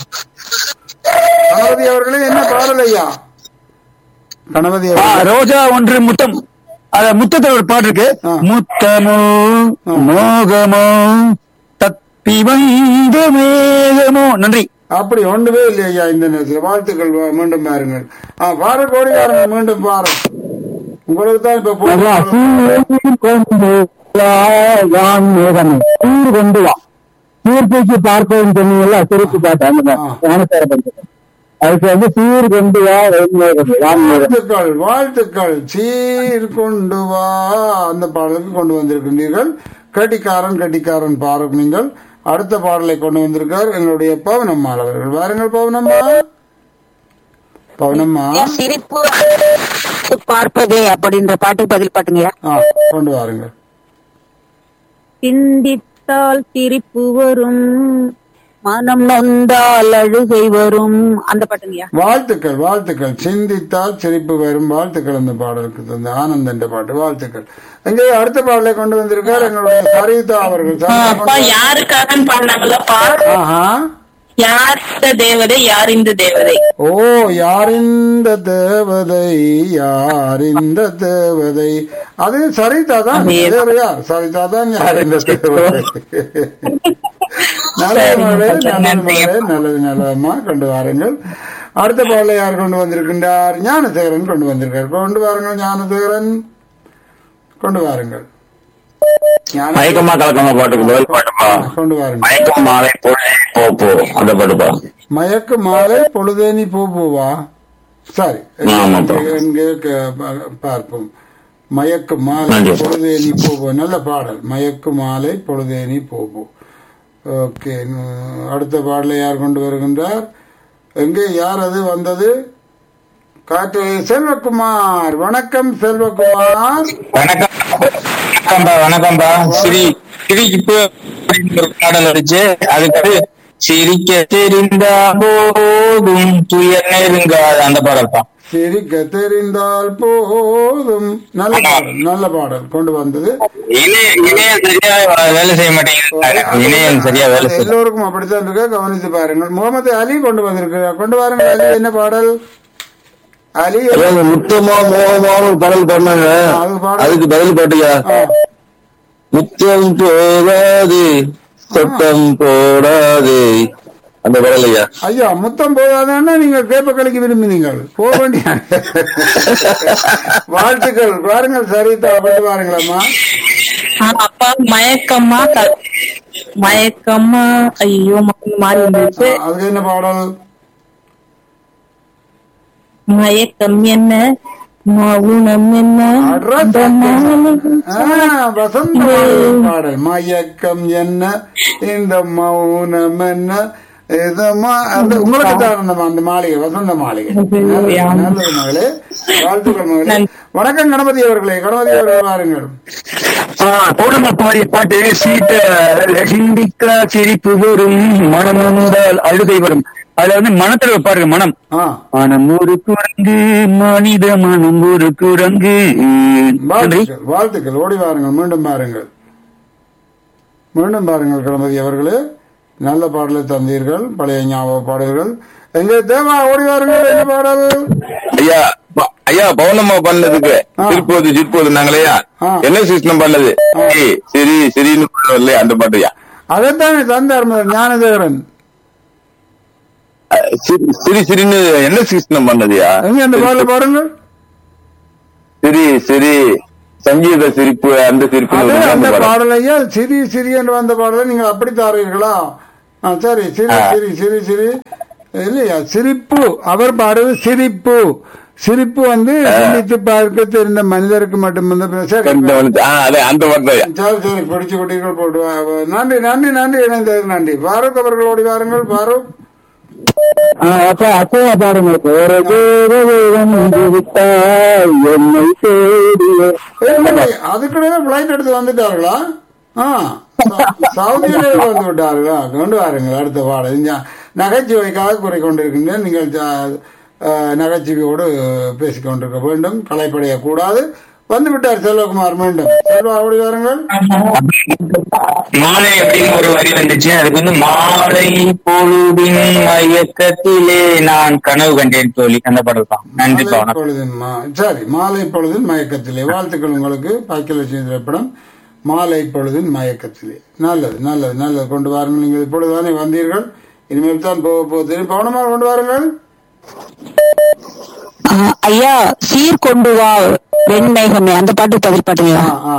கணபதி அவர்களே என்ன பாடல் ஐயா கணபதி ஆ, அவர்களே ரோஜா ஒன்று முத்தம் அத முத்தத்துல ஒரு பாட்டு இருக்கு ஆ. முத்தமோ மோகமோ தப்பி வந்த மேகமோ நன்றி அப்படி ஒன்றுமே இல்லை ஐயா இந்த நேரத்தில் வாழ்த்துக்கள் வா- மீண்டும் பாருங்கள் ஆ பாரு கோடி பாருங்கள் மீண்டும் பாரு உங்களுக்கு தான் இப்ப அதான், போட்டி. சீர் கொண்டு வா, வான் மேகமே. சீர் கொண்டு வா சீர்தூக்கி பார்ப்பதுன்னு சொன்னீங்கல்ல சிரிப்பு பாட்டு அந்த ஆ. ஞானசார பஞ்சகம் அதுக்கு வந்து சீர் கொண்டு வா வான் மேகம் வான் மேகம் வாழ்த்துக்கள் வாழ்த்துக்கள் சீர் கொண்டு வா அந்த பாடலுக்கு கொண்டு வந்திருக்கின்றீர்கள் கட்டிக்காரன் கட்டிக்காரன் பாருங்க நீங்கள் அடுத்த பாடலை கொண்டு வந்திருக்கார் எங்களுடைய பவனம்மாள் அவர்கள் வாருங்கள் பவனம்மா பவனம்மா சிரிப்பு பார்ப்பதே அப்படின்ற பாட்டுக்கு பதில் பாட்டுங்கய்யா ஆ கொண்டு வாருங்கள் சிந்தித்தால் சிரிப்பு வரும் மனம் நொந்தால் அழுகை வரும் அந்த பாட்டுங்கய்யா வாழ்த்துக்கள் வாழ்த்துக்கள் சிந்தித்தால் சிரிப்பு வரும் வாழ்த்துக்கள் அந்த பாடலுக்கு தந்த ஆனந்த் என்ற பாட்டு வாழ்த்துக்கள் எங்கே அடுத்த பாடலை கொண்டு வந்திருக்கார் எங்களுடைய சரிதா அவர்கள் ஆ, அப்பா யாருக்காகன்னு பாடினாங்களப்பா ஆஹா யார் இந்த தேவதை யார் இந்த தேவதை ஓ யார் இந்த தேவதை யார் இந்த தேவதை அது சரிதா தான் அதேதான். வேற யார் சரிதா தான் யார் இந்த தேவதை நல்லது மகளே, நல்லது மகளே, நல்லது நல்லதம்மா கொண்டு வாருங்கள் அடுத்த பாடலை யார் கொண்டு வந்திருக்கின்றார் ஞானசேகரன் கொண்டு வந்திருக்கார் கொண்டு வாருங்கள் ஞானசேகரன் கொண்டு வாருங்கள் ஞான- மயக்கமா கலக்கமா பாட்டுக்கு பதில் பாட்டுப்பா கொண்டு வாருங்கள் மயக்கம் மாலை பொழுது போ போ அந்த பாட்டுப்பா மயக்கு மாலை பொழுதேனி பூ பூவா சரி ஆமாப்பா. எங்கே க- ப- பார்ப்போம் மயக்கு மாலை நன்றி. பொழுதேனி பூபு நல்ல பாடல் மயக்கு மாலை பொழுதேனி பூபு ஓகே உம், அடுத்த பாடலை யார் கொண்டு வருகின்றார் எங்கே யார் அது வந்தது காற்று செல்வகுமார் வணக்கம் செல்வகுமார் வணக்கம் வணக்கம்பா வணக்கம்பா ஸ்ரீ ஸ்ரீ இப்போ அப்படின்னு ஒரு பாடல் அடிச்சு அதுக்கு சிரிக்க தெரிந்த போதும் துயர் நெருங்காது அந்த பாடல் தான் சிரிக்க தெரிந்தால் போதும் நல்ல பாடல் நல்ல பாடல் கொண்டு வந்தது இணைய இணையம் சரியா வேலை செய்ய மாட்டேங்குது இணையம் சரியா வேலை செய்ய எல்லோருக்கும் அப்படித்தான் இருக்க கவனித்து பாருங்கள் முகமது அலி கொண்டு வந்திருக்கிறார் கொண்டு வாருங்கள் அலி என்ன பாடல் அலி அதாவது முத்தமா மோகமான ஒரு பாடல் பண்ணாங்க அது பாடல். அதுக்கு பதில் பாட்டியா ஆ, முத்தம் போடாது சட்டம் போடாது அந்த பாடல் ஐயா ஐயா முத்தம் போதாதுன்னா நீங்கள் கேப்ப கலைக்கு விரும்பினீங்கள் போக வேண்டிய வாழ்த்துக்கள் பாருங்கள் சரிதா கொண்டு பாருங்களம்மா ஆ, அப்பா மயக்கம்மா க- மயக்கம்மா ஐயோ மா- மாறி இருந்துச்சு அதுக்கு என்ன பாடல் மயக்கம் என்ன மௌனம் என்ன அட்ரா இந்த மாலை- ஆ, வசந்த மாளிகை பாடல் மயக்கம் என்ன இந்த மௌனம் என்ன இதமா அந்த உங்களுக்கு தான் அந்த அந்த மாளிகை வசந்த மாளிகை நல்லது, நல்லது மகளே வாழ்த்துக்கள் மகளே வணக்கம் கணபதி அவர்களே கணபதி அவர்கள் வாருங்கள் பௌர்ணம பாடிய பாட்டு சீட்ட சிந்திக்க சிரிப்பு வரும் மனம் வந்தால் அழுகை வரும் அதுல வந்து மனத்துல பாருங்க மனம் ஆ மனம் ஒரு குரங்கு மனித மனம் ஒரு குரங்கு நன்றி வாழ்த்துக்கள் வாழ்த்துக்கள் ஓடி வாருங்கள் மீண்டும் பாருங்கள் மீண்டும் பாருங்கள் கணபதி அவர்களே நல்ல பாடலை தந்தீர்கள் பழைய ஞாபக பாடல்கள் எங்க தேவா ஓடி வாருங்கள் என்ன பாடல் ஐயா ப- ஐயா பௌர்ணமா பண்ணதுக்கு ஆ. சிரிப்போது சிரிப்போது நாங்களையா ஆ. என்ன சிஸ்டம் பண்ணது ஏய், சரி சரின்னு பாடுவோம் இல்லையா அந்த பாட்டுயா அதைத்தானே தந்தார் முதல் ஞானதேவரன் அஹ், சிரி- சிரி சிரின்னு என்ன சிஸ்டம் பண்ணதுயா எங்க அந்த பாடல பாருங்கள் சிரி சிரி சங்கீத சிரிப்பு அந்த சிரிப்பு அதே அந்த அந்த பாடல். பாடலையே சிரி சிரி என்று வந்த பாடலை நீங்கள் அப்படி தாரீர்களா ஆ, சரி சிரி ஆ. சிரி சிரி சிரி இல்லையா சிரிப்பு அவர் பாடுவது சிரிப்பு சிரிப்பு வந்து சிந்தித்து பார்க்க தெரிந்த மனிதருக்கு மட்டும் வந்து சரி இந்த வந்து- ஆ, அதே அந்த பாட்டு சரி சரி படிச்சு குட்டிகள் போட்டு வா. நன்றி நன்றி நன்றி இணைந்தது நன்றி பாரூக் அவர்கள் ஓடி வாருங்கள் பாரூக் அப்பா அப்பா பாருங்க ஒரு தேவதேவன் வந்து விட்டால் என்னை தேடிய ஏய், அதுக்குள்ளே பிளைட் எடுத்து வந்துட்டார்களா ஆ ச- சவுதியிலே வந்து விட்டார்களா கொண்டு வாருங்கள் அடுத்த பாடம் இந்த நகைச்சுவைக்காக குறை கொண்டிருக்கின்றேன் நீங்கள் ஜா- அஹ், நகைச்சுவையோடு பேசிக் கொண்டிருக்க வேண்டும் கலைப்படைய கூடாது வந்து விட்டார் செல்வகுமார் மீண்டும் செல்வா ஓடி வாருங்கள் மாலை அப்படின்னு ஒரு வரி வந்துச்சு அதுக்கு வந்து மாலை பொழுதின் மயக்கத்திலே நான் கனவு கண்டேன் தோழி அந்த பாடல் தான் நன்றிப்பா மாலை வணக்கம் பொழுதின் மா- சரி மாலை பொழுதின் மயக்கத்திலே வாழ்த்துக்கள் உங்களுக்கு பாக்கியலட்சுமி திரைப்படம் மாலை பொழுதின் மயக்கத்திலே நல்லது நல்லது நல்லது கொண்டு வாருங்கள் நீங்கள் இப்பொழுதுதானே வந்தீர்கள் இனிமேல் தான் போக போகுது பவனமாக கொண்டு வாருங்கள் ஆ, ஐயா சீர் கொண்டு வா வெண்மேகமே அந்த பாட்டு பதில் பாட்டுங்களா ஆ ஆ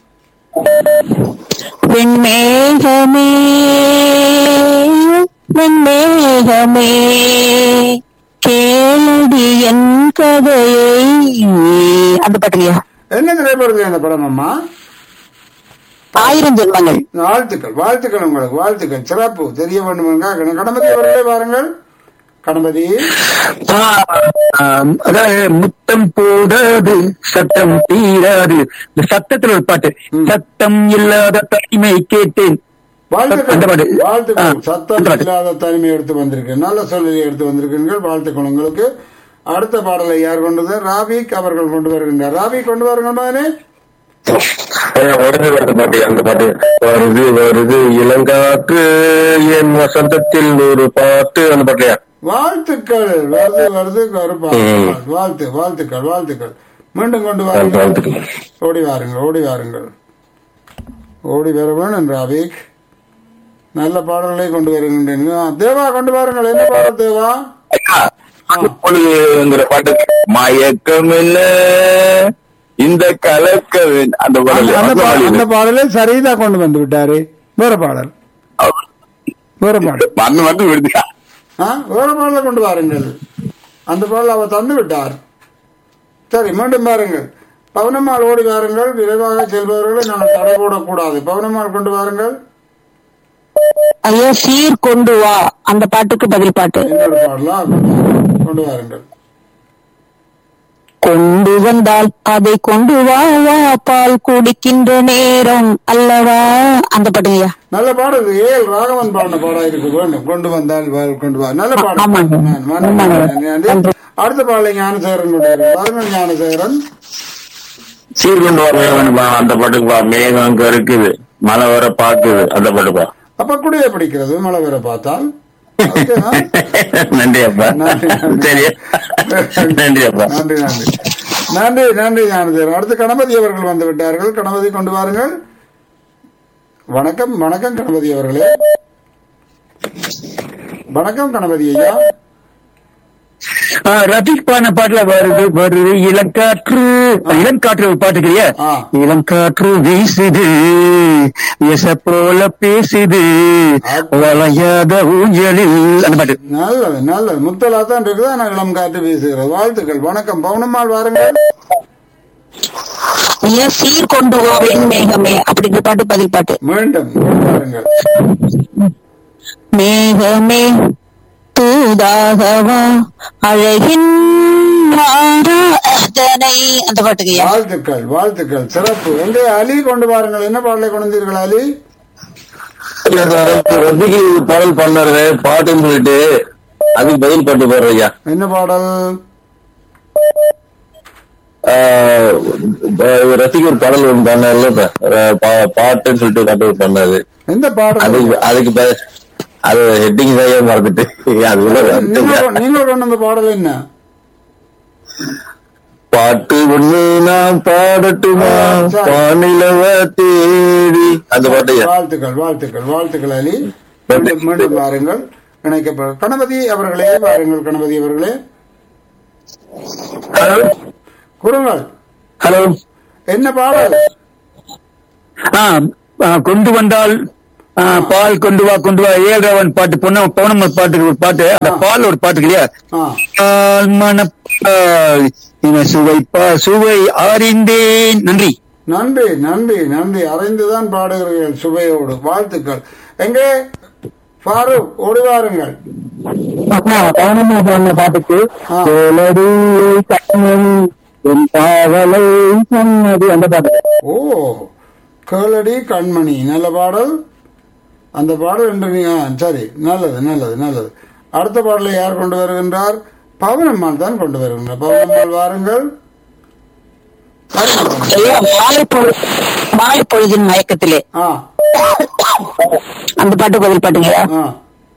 வெண்மேகமே வெண்மேகமே கேளடி என் கதையை அந்த பாட்டுங்கய்யா என்ன திரைப்படத்தில் அந்த படம் அம்மா ஆயிரம் ஜென்மங்கள் வாழ்த்துக்கள் வாழ்த்துக்கள் உங்களுக்கு வாழ்த்துக்கள் சிறப்பு தெரிய வேண்டும் கணபதி அவர்களே வாருங்கள் கணபதி ஆம், அதாவது முத்தம் போடாது சத்தம் தீராது இந்த சத்தத்துல ஒரு பாட்டு சத்தம் இல்லாத தனிமை கேட்டேன் அந்த வாழ்த்துக்கள் பாட்டு. வாழ்த்துக்கள் ஆ, சத்தம் அந்த பாட்டு. இல்லாத தனிமை எடுத்து வந்திருக்கு நல்ல சொல்லை எடுத்து வந்திருக்கீர்கள் வாழ்த்துக்கள் உங்களுக்கு அடுத்த பாடலை யார் கொண்டது ராபிக் அவர்கள் கொண்டு வருகின்றார் ராபிக் கொண்டு வாருங்கள் மகனே ஐயா, வருது வருது பாட்டு அந்த பாட்டு வருது வருது இளங்காற்று என் வசந்தத்தில் ஒரு பாட்டு அந்த பாட்டுயா வாழ்த்துக்கள் வருது வருது கருப்பா வாழ்த்து வாழ்த்துக்கள் வாழ்த்துக்கள் மீண்டும் கொண்டு வாருங்கள் வாழ்த்துக்கள். ஓடி வாருங்கள் ஓடி வாருங்கள் ஓடி வர வேணும் ராபிக் நல்ல பாடல்களை கொண்டு வருகின்றேன் ஆ, தேவா கொண்டு வாருங்கள் என்ன பாடல் தேவா ஐயா, பொழுதுங்கிற பாட்டு மயக்கம் என்ன இந்த கலக்கம் என்ன? அந்த பாடல் அந்த பா- வசமாளி அந்த பாடலை சரிதா கொண்டு வந்து விட்டாரு வேற பாடல் வேற பாடல் மறந்து மறந்து விடுதியா ஆ, வேற பாடலை கொண்டு வாருங்கள் அந்த பாடல் அவர் தந்து விட்டார் சரி மீண்டும் பாருங்கள் பவுனம்மாள் ஓடி வாருங்கள் விரைவாக செல்பவர்களை நான் தடை போடக்கூடாது பவுனம்மாள் கொண்டு வாருங்கள் ஐயா சீர் கொண்டு வா அந்த பாட்டுக்கு பதில் பாட்டு இன்னொரு பாடலா கொண்டு வாருங்கள் கொண்டு வந்தால் அதை கொண்டு வா வா பால் குடிக்கின்ற நேரம் அல்லவா அந்த பாட்டுங்கய்யா நல்ல பாடல் இது. ஏஎல் ராகவன் பாடின பாடா இருக்கு வேண்டும் கொண்டு வந்தால் வா- கொண்டு வா நல்ல பாடல் ஆமாங்க. நான் மன- ஆமாங்க. நன்றி, நன்றி. அடுத்த பாடலை ஞானசேகரன் கொண்டு வருகிறார். பாருங்கள் ஞானசேகரன் சீர்கொண்டு வர வேணும்பா அந்த பாட்டுக்குப்பா மேகம் அங்க இருக்குது மழை வர பாக்குது அந்த பாட்டுப்பா அப்ப குடிய பிடிக்கிறது மழை வேற பார்த்தால் அதுக்குதான். நன்றி அப்பா நன்றி, நன்றி. சரி நன்றி அப்பா நன்றி நன்றி நன்றி நன்றி ஞானதேவன் அடுத்து கணபதி அவர்கள் வந்து விட்டார்கள் கணபதி கொண்டு வாருங்கள் வணக்கம் வணக்கம் கணபதி அவர்களே வணக்கம் கணபதி ஐயா ஆ, ரஃபீக் பாடின பாட்டுல வருது வருது இளங்காற்று இளங்காற்று ஒரு பாட்டு இல்லையா ஆ. இளங்காற்று வீசுது எச போல பேசுது வளையாத ஊஞ்சலில் அந்த பாட்டு நல்லது நல்லது முத்தலா தான் இருக்குது ஆனால் இளம் காற்று வீசுகிறது வாழ்த்துக்கள் வணக்கம் பவுனம்மாள் வாருங்கள் ஐயா சீர் கொண்டு போவேன் மேகமே அப்படிங்கிற பாட்டு பதில் பாட்டு மீண்டும் வாருங்கள் மேகமே தூதாகவா அழகின் ஆராதனை அந்த பாட்டுங்கய்யா வாழ்த்துக்கள் வாழ்த்துக்கள் சிறப்பு எங்கே அலி கொண்டு வாருங்கள் என்ன பாடலை கொண்டு வந்தீர்கள் அலி ரத்திக்கு பாடல் பண்ணாரு பாட்டுன்னு சொல்லிட்டு அதுக்கு பதில் பாட்டு பாடுற ஐயா என்ன பாடல் ரத்திக்கு ஒரு பாடல் ஒன்று பண்ணார்ல இப்ப. அஹ் பா- பாட்டுன்னு சொல்லிட்டு பாட்டு ஒண்ணு பண்ணாரு எந்த பாடல் அதுக்கு அதுக்கு ப- அது ஹெட்டிங் தான் ஏன் மறந்துட்டு அது உள்ள நீங்கள் வந்துட்டேன். கொ- நீங்கள் கொண்டு வந்த பாடல் என்ன பாட்டு ஒண்ணு நான் பாடட்டுமா சரி. பானிலவ தேடி அந்த பாட்டு ஐயா வாழ்த்துக்கள் வாழ்த்துக்கள் வாழ்த்துக்கள் அலி மீண்டும் மீண்டும் வாருங்கள் இணைக்கப்படும் கணபதி அவர்களே வாருங்கள் கணபதி அவர்களே கூறுங்கள் ஹலோ என்ன பாடல் ஆ, ஆ, கொண்டு வந்தால் ஆ, பால் கொண்டு வா கொண்டு வா ஏழவன் பாட்டு பொண்ணு பௌர்ணமி பாட்டு ஒரு பாட்டு அந்த பால் ஒரு பாட்டு இல்லையா ஆ பால் மணப்பால் இவன் சுவை பா சுவை அறிந்தேன் நன்றி நன்றி நன்றி நன்றி அறிந்துதான் பாடுகிறீர்கள் சுவையோடு வாழ்த்துக்கள் எங்கே ஃபாரூக் ஓடி வாருங்கள் பௌர்ணமி சொன்ன பாட்டுக்கு ஆ. கோலடி கண்ணன் என் காவலை சொன்னது அந்த பாட்டு ஓ கேளடி கண்மணி நல்ல பாடல் அந்த பாடல் என்று நீ ஆ, சரி நல்லது நல்லது நல்லது அடுத்த பாடலை யார் கொண்டு வருகின்றார் பவனம்மாள் தான் கொண்டு வருகின்றார் பவனம்மாள் வாருங்கள் வாருங்கள். ஐயா மாலை பொழு மாலை பொழுதின் மயக்கத்திலே ஆ அந்த பாட்டு பதில் பாட்டுங்கய்யா ஆ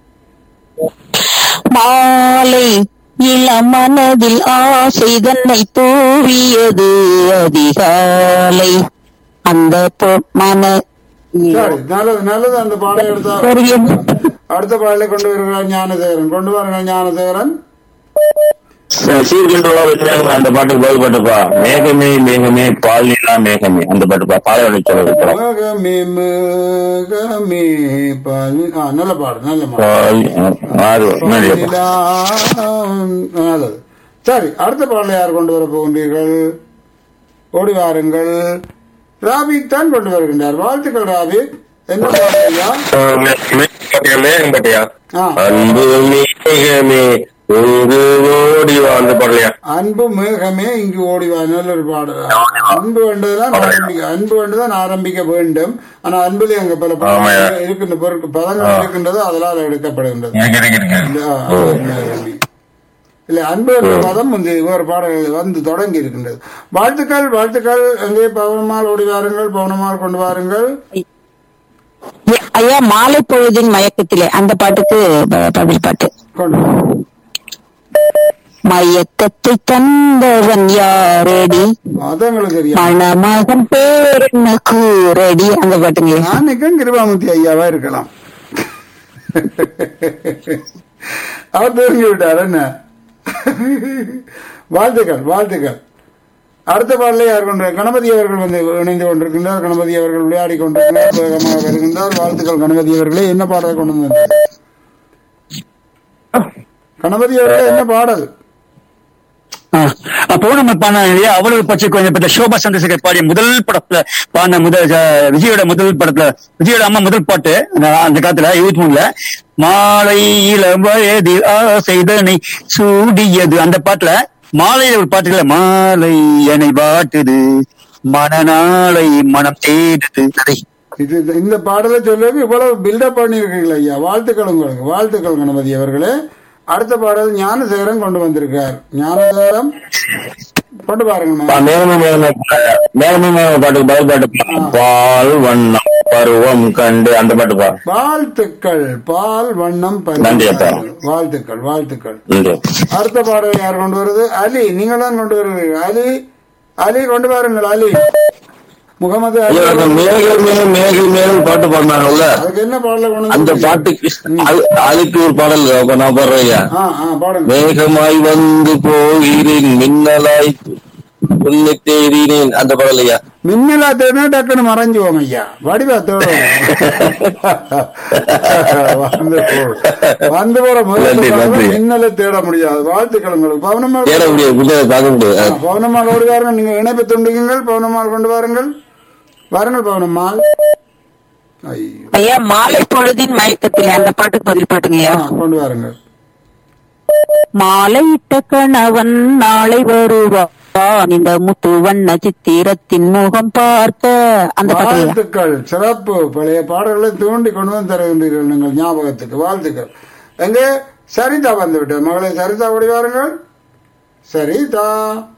மாலை இளமனதில் ஆசை தன்னை தூவியது அதிகாலை அந்த பொ- மன சரி நல்லது நல்லது அந்த பாடலை எடுத்தா அடுத்த பாடலை கொண்டு வருகிறார் ஞானதேவரன் கொண்டு வாருங்கள் ஞானதேவரன் சீர்கொண்டு வர வேணும் அந்த பாட்டுக்கு பதில் பாட்டுப்பா மேகமே மேகமே பால் நிலா மேகமே அந்த பாட்டுப்பா பாலைவனை சொல்ல மேகமே மேகமே பால் ஆ நல்ல பாடு நல்ல பாடு பால் ஆறு நன்றி அப்பா நிலா, நல்லது சரி அடுத்த பாடலை யார் கொண்டு வர போகின்றீர்கள் ஓடி வாருங்கள் ராபிக் தான் கொண்டு வருகின்றார் வாழ்த்துக்கள் ராபிக் என்ன பாடல் ஐயா மேகம் பாட்டியா ஆ. அன்பு மேகமே உங்கு ஓடி வா அந்த பாடலையா அன்பு மேகமே இங்கு ஓடி வா நல்ல ஒரு பாடல் அன்பு வேண்டதுதான் ஆரம்பிக்க அன்பு வேண்டுதான் ஆரம்பிக்க வேண்டும் ஆனா அன்பிலே அங்க பல ஆமாய்யா. பதங்கள் இருக்கின்ற பொருட்கள் பதங்கள் இருக்கின்றது அதனால் எடுக்கப்படுகின்றது இருக்கு இருக்கு இருக்கு இல்ல, ஆ, மேகமே. இல்ல அன்பு என்ற பதம் வந்து வேறு பாடல்கள் வந்து தொடங்கி இருக்கின்றது வாழ்த்துக்கள் வாழ்த்துக்கள் எங்கே பவனமால் ஓடி வாருங்கள் பவனமால் கொண்டு வாருங்கள் ஐயா மாலை பொழுதின் மயக்கத்திலே அந்த பாட்டுக்கு ப- பதில் பாட்டு கொண்டு வாருங்கள். மயக்கத்தை தந்தவன் யாரடி அது எங்களுக்கு தெரியும் மணமகன் பேர் என்ன கூரடி அந்த பாட்டுங்க நான் நிற்கும் கிருபாமூர்த்தி ஐயாவா இருக்கலாம் அவர் தெரிஞ்சு விட்டார் என்ன வாழ்த்துக்கள் வாழ்த்துக்கள் அடுத்த பாடலை யார் கொண்டு கணபதி அவர்கள் வந்து இணைந்து கொண்டிருக்கின்றார் கணபதி அவர்கள் விளையாடி கொண்டிருக்கிறார் வேகமாக வருகின்றார் வாழ்த்துக்கள் கணபதி அவர்களே என்ன பாடலை கொண்டு வந்தார் கணபதி அவர்களே என்ன பாடல் பௌர்ணமி பாடின இல்லையா அவ்வளவு பச்சை கொஞ்சம் பட்ட சோபா சந்திரசேகர் பாடிய முதல் படத்துல பாடின முதல் அஹ், விஜயோட முதல் படத்துல விஜயோட அம்மா முதல் பாட்டு அந்த அந்த காலத்துல இருபத்தி மூணுல மாலை இள வயதில் ஆசைதனை சூடியது அந்த பாட்டுல மாலையில ஒரு பாட்டுல மாலை என்னை வாட்டுது மனநாளை மனம் தேடுது அதை இது இந்த- இந்த பாடலை சொல்லி இவ்வளவு பில்டப் பண்ணிருக்கீங்களா ஐயா வாழ்த்துக்கள் உங்களுக்கு வாழ்த்துக்கள் கணபதி அவர்களே அடுத்த பாடல் ஞானசேகரன் கொண்டு வந்திருக்கார் ஞானசேகரம் கொண்டு பாருங்க மேலமே மேலமே மேலமே மேலமே பாட்டுக்கு பதில் பாட்டு பால் வண்ணம் பருவம் கண்டு அந்த பாட்டு பா வாழ்த்துக்கள் பால் வண்ணம் நன்றி பரிசு அப்பா. வாழ்த்துக்கள் வாழ்த்துக்கள் நன்றி அடுத்த பாடல் யார் கொண்டு வருது அலி நீங்கள் தான் கொண்டு வருவீர்கள் அலி அலி கொண்டு வாருங்கள் அலி முகமது அலி ஐயா, அந்த மேகல் மேல் மேகல் மேல் பாட்டு பாடினாங்கல்ல அதுக்கு என்ன பாடல கொண்டு அந்த வந்து பாட்டுக்கு அது அதுக்கு ஒரு பாடல் அப்ப நான் பாடுறேன் ஐயா ஆ ஆ பாடுங்க மேகமாய் வந்து போகிறேன் மின்னலாய் உன்னை தேடினேன் அந்த பாடல் ஐயா மின்னலா தேடினா டக்குன்னு மறைஞ்சுவோம் ஐயா வடிவா தேடும் வந்து போ- வந்து போற முதல்ல நன்றி, நன்றி. மின்னலை தேட முடியாது வாழ்த்துக்கள் உங்களுக்கு பவனம்மாள் தேட முடியாது புத்தகத்தை பார்க்க முடியாது பவனம்மாள் ஓடி வாருங்கள் நீங்க இணைப்பு துண்டுங்கள் பவனம்மாள் கொண்டு வாருங்கள் வாருங்கள் பவனம்மாள் ஐயோ ஐயா மாலை பொழுதின் மயக்கத்தில் அந்த பாட்டுக்கு பதில் பாட்டுங்க ஆ, ஐயா கொண்டு வாருங்கள் மாலையிட்ட கணவன் நாளை வருவான் இந்த முத்து வண்ண சித்திரத்தின் முகம் பார்க்க அந்த பாட்டு ஐயா. வாழ்த்துக்கள் சிறப்பு பழைய பாடல்களை தூண்டி கொண்டு வந்து தருகின்றீர்கள் நீங்கள் ஞாபகத்துக்கு வாழ்த்துக்கள் எங்கே சரிதா வந்து விட்டார் மகளே சரிதா ஓடி வாருங்கள் சரிதா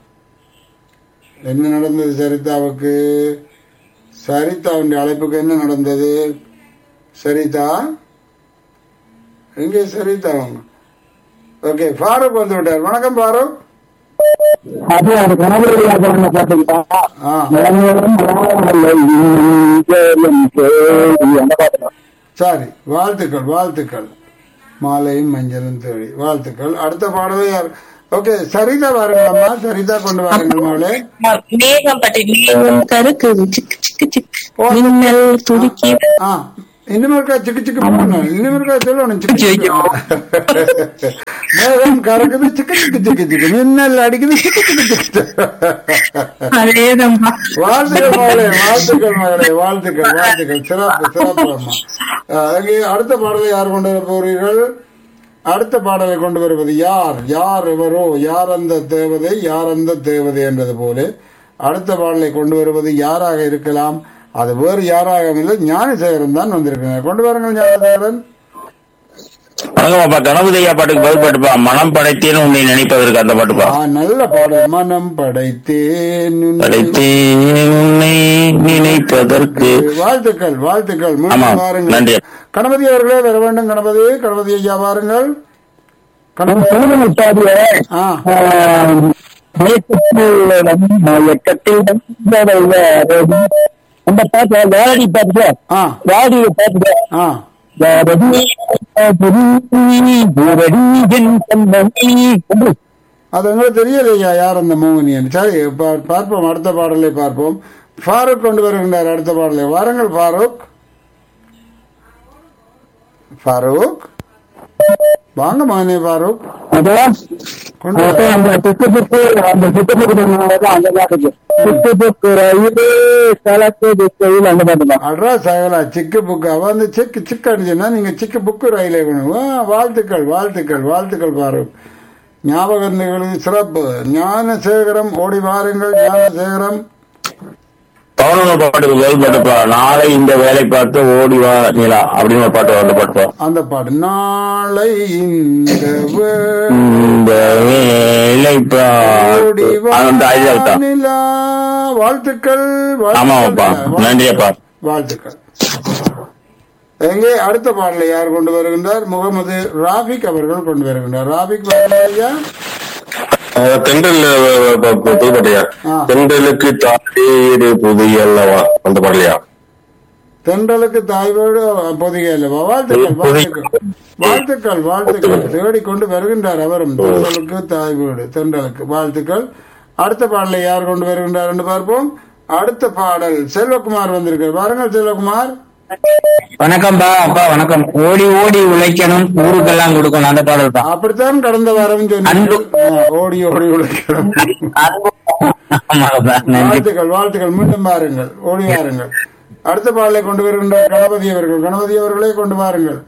என்ன நடந்தது சரிதாவுக்கு சரிதாவுடைய அழைப்புக்கு என்ன நடந்தது சரிதா எங்கே சரிதா அவங்க ஓகே ஃபாரூக் வந்து விட்டார் வணக்கம் ஃபாரூக் அது அந்த கணவருடைய பாட்டுக்கிட்டா ஆ அந்த பாட்டு சரி வாழ்த்துக்கள் வாழ்த்துக்கள் மாலையும் மஞ்சளும் தேடி வாழ்த்துக்கள் அடுத்த பாடவே யார் ஓகே சரிதா வாருங்களம்மா சரிதா கொண்டு வாருங்கள் மகளே மேகம் பற்றி மேகம் கருக்குது சிக்கு சிக்கு சிக்கு மின்னல் துடிக்கி ஆ இன்னும் இருக்கா சிக்கு சிக்கு போகணும் இன்னும் இருக்கா சொல்லணும் சிக்கு சிக்கு மேகம் கறக்குது சிக்கு சிக்கு சிக்கு சிக்கு மின்னல் அடிக்குது சிக்கு சிக்கு சிக்கு அதேதான் வாழ்த்துக்கள் மகளே வாழ்த்துக்கள் மகளே வாழ்த்துக்கள் வாழ்த்துக்கள் சிறப்பு சிறப்பு அம்மா அஹ், அங்கே அடுத்த பாடலை யார் கொண்டு வர போறீர்கள் அடுத்த பாடலை கொண்டு வருவது யார் யார் எவரோ யார் அந்த தேவதை யார் அந்த தேவதை என்பது போல அடுத்த பாடலை கொண்டு வருவது யாராக இருக்கலாம் அது வேறு யாராக இல்லை ஞானசேகரன் தான் வந்திருக்கிறார் கொண்டு வாருங்கள் ஞானசேகரன் வணக்கம் அப்பா கணபதி ஐயா பாட்டுக்கு பதில் பாட்டுப்பா மனம் படைத்தேன்னு உன்னை நினைப்பதற்கு அந்த பாட்டுப்பா ஆ, நல்ல பாடல் மனம் படைத்தேன் உன்னை படைத்தேன் உன்னை நினைப்பதற்கு வாழ்த்துக்கள் வாழ்த்துக்கள் ஆமா, மீண்டும் வாருங்கள் நன்றி. கணபதி அவர்களே வர வேண்டும் கணபதி கணபதி ஐயா வாருங்கள் கணபதி ஆ அந்த பாட்டு வாடி பாட்டு ஆ வாடி பாட்டு ஆ அது எங்களுக்கு தெரியலையா யார் அந்த மோகினியன் சரி பா- பார்ப்போம் அடுத்த பாடலை பார்ப்போம் ஃபாரூக் கொண்டு வருகின்றார் அடுத்த பாடலை வாருங்கள் ஃபாரூக் ஃபாரூக் வாங்க மகனே ஃபாரூக் கொண்டு வா. அந்த புக்கு புக்கு அந்த புக்கு புக்கு அந்த பாட்டுக்கு புக்கு புக்கு ரயிலே கலக்குது கையில் அந்த பாட்டு தான் அட்ரா சகலா சிக்கு புக்கு அவ வந்து சிக்கு சிக்கு அடிச்சுன்னா நீங்க சிக்கு புக்கு ரயிலே கொண்டு வா. வாழ்த்துக்கள் வாழ்த்துக்கள் வாழ்த்துக்கள் ஃபாரூக் ஞாபகங்களுக்கு சிறப்பு ஞானசேகரம் ஓடி வாருங்கள் ஞானசேகரம் பௌர்ணமி பாட்டுக்கு பதில் பாட்டுப்பா நாளை இந்த வேலை பார்த்து ஓடி வா நிலா அப்படின்னு ஒரு பாட்டு அந்த பாட்டுப்பா அந்த பாட்டு நாளை இந்த வே- இந்த வேலை ஓடி பார்த்து வா அந்த ஐடியா தான் நிலா. வாழ்த்துக்கள் ஆமாப்பா வாழ்த்துக்கள். நன்றி அப்பா வாழ்த்துக்கள் எங்கே அடுத்த பாடலை யார் கொண்டு வருகின்றார் முகமது ராபிக் அவர்கள் கொண்டு வருகின்றார் ராபிக் வாருங்கள் ஐயா தென்றல் புதுப்பட்டியா ஆ. தென்றலுக்கு தாயேடு புதிய அல்லவா அந்த பாடலையா தென்றலுக்கு தாய்வோடு பொதிகை அல்லவா வாழ்த்துக்கள் வாழ்த்துக்கள் வாழ்த்துக்கள் வாழ்த்துக்கள் தேடிக்கொண்டு வருகின்றார் அவரும் தென்றலுக்கு தாய் வீடு தென்றலுக்கு வாழ்த்துக்கள் அடுத்த பாடலை யார் கொண்டு வருகின்றார் என்று பார்ப்போம் அடுத்த பாடல் செல்வகுமார் வந்திருக்கார் வாருங்கள் செல்வகுமார் வணக்கம்பா அப்பா வணக்கம் ஓடி ஓடி உழைக்கணும் ஊருக்கெல்லாம் கொடுக்கணும் அந்த பாடல் தான் அப்படித்தான் கடந்த வாரம் சொன்னீர்கள். ஆ, ஓடி ஓடி உழைக்கணும் ஆமாப்பா நன்றி வாழ்த்துக்கள் வாழ்த்துக்கள் மீண்டும் பாருங்கள் ஓடி வாருங்கள் அடுத்த பாடலை கொண்டு வருகின்ற கணபதி அவர்கள் கணபதி அவர்களே கொண்டு வாருங்கள்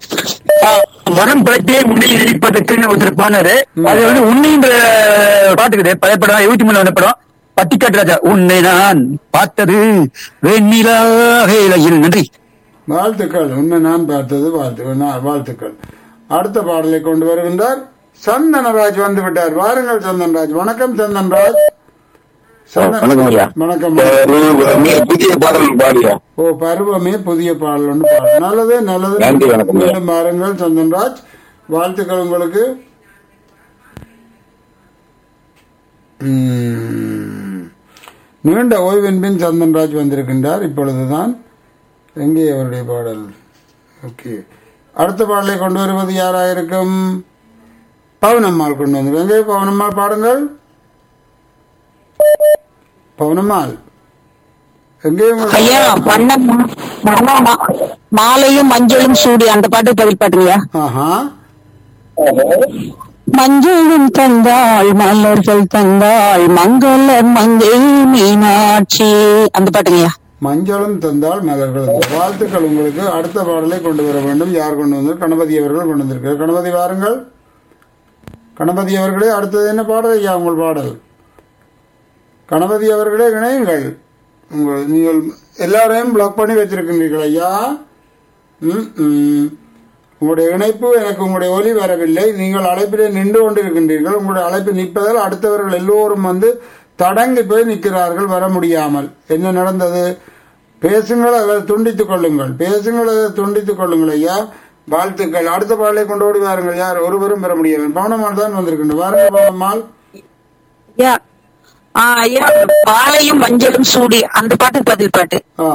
மரம் பட்டே முடி இடிப்பதற்குன்னு ஒருத்தர் பாடினாரு அது வந்து உன்னைன்ற பாட்டுக்குது பழைய படம் இருபத்தி மூணு வந்த படம் பட்டிக்காட்டு ராஜா உன்னை நான் பார்த்தது வெண்ணிலா வேளையில் நன்றி வாழ்த்துக்கள் உண்மை நான் பார்த்தது வாழ்த்துக்கள் நான் வாழ்த்துக்கள் அடுத்த பாடலை கொண்டு வருகின்றார் சந்தனராஜ் வந்து விட்டார் வாருங்கள் சந்தன்ராஜ் வணக்கம் சந்தன்ராஜ் சந்தன்- வணக்கம் ஐயா. வணக்கம் நீ புதிய பாடல் பாடியா ஓ பருவமே புதிய பாடல் ஒன்று பாடல் நல்லது நல்லது நன்றி, வணக்கம். மீண்டும் பாருங்கள் சந்தன்ராஜ் வாழ்த்துக்கள் உங்களுக்கு உம், நீண்ட ஓய்வின் பின் சந்தன்ராஜ் வந்திருக்கின்றார் இப்பொழுதுதான் எங்கே அவருடைய பாடல் ஓகே அடுத்த பாடலை கொண்டு வருவது யாராயிருக்கும் பவனம்மாள் கொண்டு வந்து எங்கே பவனம்மாள் பாடுங்கள் பவனம்மாள் எங்கே உங்கள் ஐயா வண்ண மா- வண்ண மா- மாலையும் மஞ்சளும் சூடி அந்த பாட்டு பதில் பாட்டுங்கய்யா ஆஹா மஞ்சளும் தந்தாள் மலர்கள் தந்தாள் மங்கள மங்கை மீனாட்சி அந்த பாட்டுங்கய்யா மஞ்சளும் தந்தால் மலர்கள் தந்தாள். வாழ்த்துக்கள் உங்களுக்கு அடுத்த பாடலை கொண்டு வர வேண்டும் யார் கொண்டு வந்து கணபதி அவர்கள் கொண்டு வந்திருக்கிறார் கணபதி வாருங்கள் கணபதி அவர்களே அடுத்தது என்ன பாடல் ஐயா உங்கள் பாடல் கணபதி அவர்களே இணையுங்கள் உங்கள் நீங்கள் எல்லாரையும் பிளாக் பண்ணி வச்சிருக்கின்றீர்கள் ஐயா ம், ம். உங்களுடைய இணைப்பு எனக்கு உங்களுடைய ஒலி வரவில்லை நீங்கள் அழைப்பிலே நின்று கொண்டிருக்கின்றீர்கள் உங்களுடைய அழைப்பு நிற்பதால் அடுத்தவர்கள் எல்லோரும் வந்து தடங்கி போய் நிற்கிறார்கள் வர முடியாமல் என்ன நடந்தது பேசுங்கள் அதை துண்டித்துக் கொள்ளுங்கள் பேசுங்கள் அதை துண்டித்துக் கொள்ளுங்கள் ஐயா வாழ்த்துக்கள் அடுத்த பாடலை கொண்டு ஓடி வாருங்கள் யார் ஒருவரும் பெற முடியாது பவனமால் தான் வந்திருக்கின்ற வாருங்கள் பவனம்மாள் ஐயா ஆ, ஐயா மாலையும் மஞ்சளும் சூடி அந்த பாட்டு பதில் பாட்டு ஆ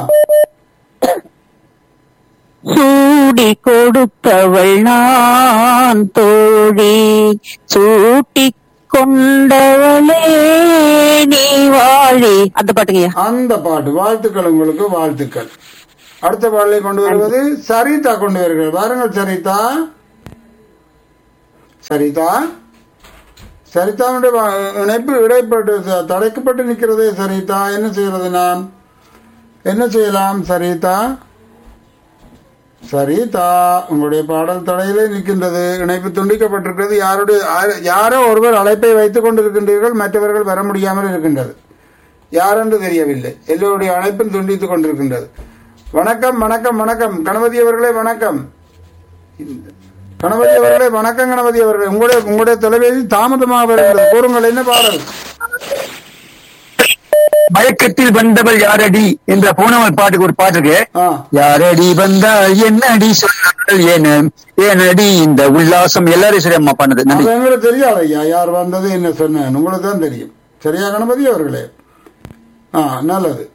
சூடி கொடுத்தவள் நான் தோழி சூட்டி கொண்டவளே நீ வாழி அந்த பாட்டுங்கய்யா அந்த பாட்டு வாழ்த்துக்கள் உங்களுக்கு வாழ்த்துக்கள் அடுத்த பாடலை கொண்டு வருவது சரிதா கொண்டு வருகிறது வாருங்கள் சரிதா சரிதா சரிதாவுடைய வா- இணைப்பு இடைப்பட்டு த- தடைக்கப்பட்டு நிற்கிறதே சரிதா என்ன செய்கிறது நான் என்ன செய்யலாம் சரிதா சரிதா உங்களுடைய பாடல் தடையிலே நிற்கின்றது இணைப்பு துண்டிக்கப்பட்டிருக்கிறது யாருடைய யார- யாரோ ஒருவர் அழைப்பை வைத்துக் கொண்டிருக்கின்றீர்கள் மற்றவர்கள் வர முடியாமல் இருக்கின்றது யாரென்று தெரியவில்லை எல்லோருடைய அழைப்பும் துண்டித்துக் கொண்டிருக்கின்றது வணக்கம் வணக்கம் வணக்கம் கணபதி அவர்களே வணக்கம் கணபதி அவர்களே வணக்கம் கணபதி அவர்களே உங்களுடைய உங்களுடைய தொலைபேசி தாமதமாக வருகிறது கூறுங்கள் என்ன பாடல் மயக்கத்தில் வந்தவள் யாரடி என்ற பூனமல் பாட்டுக்கு ஒரு பாட்டு இருக்கு ஆ யாரடி வந்தால் என்னடி சொன்னாள் என ஏனடி இந்த உல்லாசம் எல்லாரும் சரி அம்மா பண்ணது நன்றி அது எங்களுக்கு தெரியாது ஐயா யார் வந்தது என்ன சொன்னேன் உங்களுக்கு தான் தெரியும் சரியா கணபதி அவர்களே ஆ நல்லது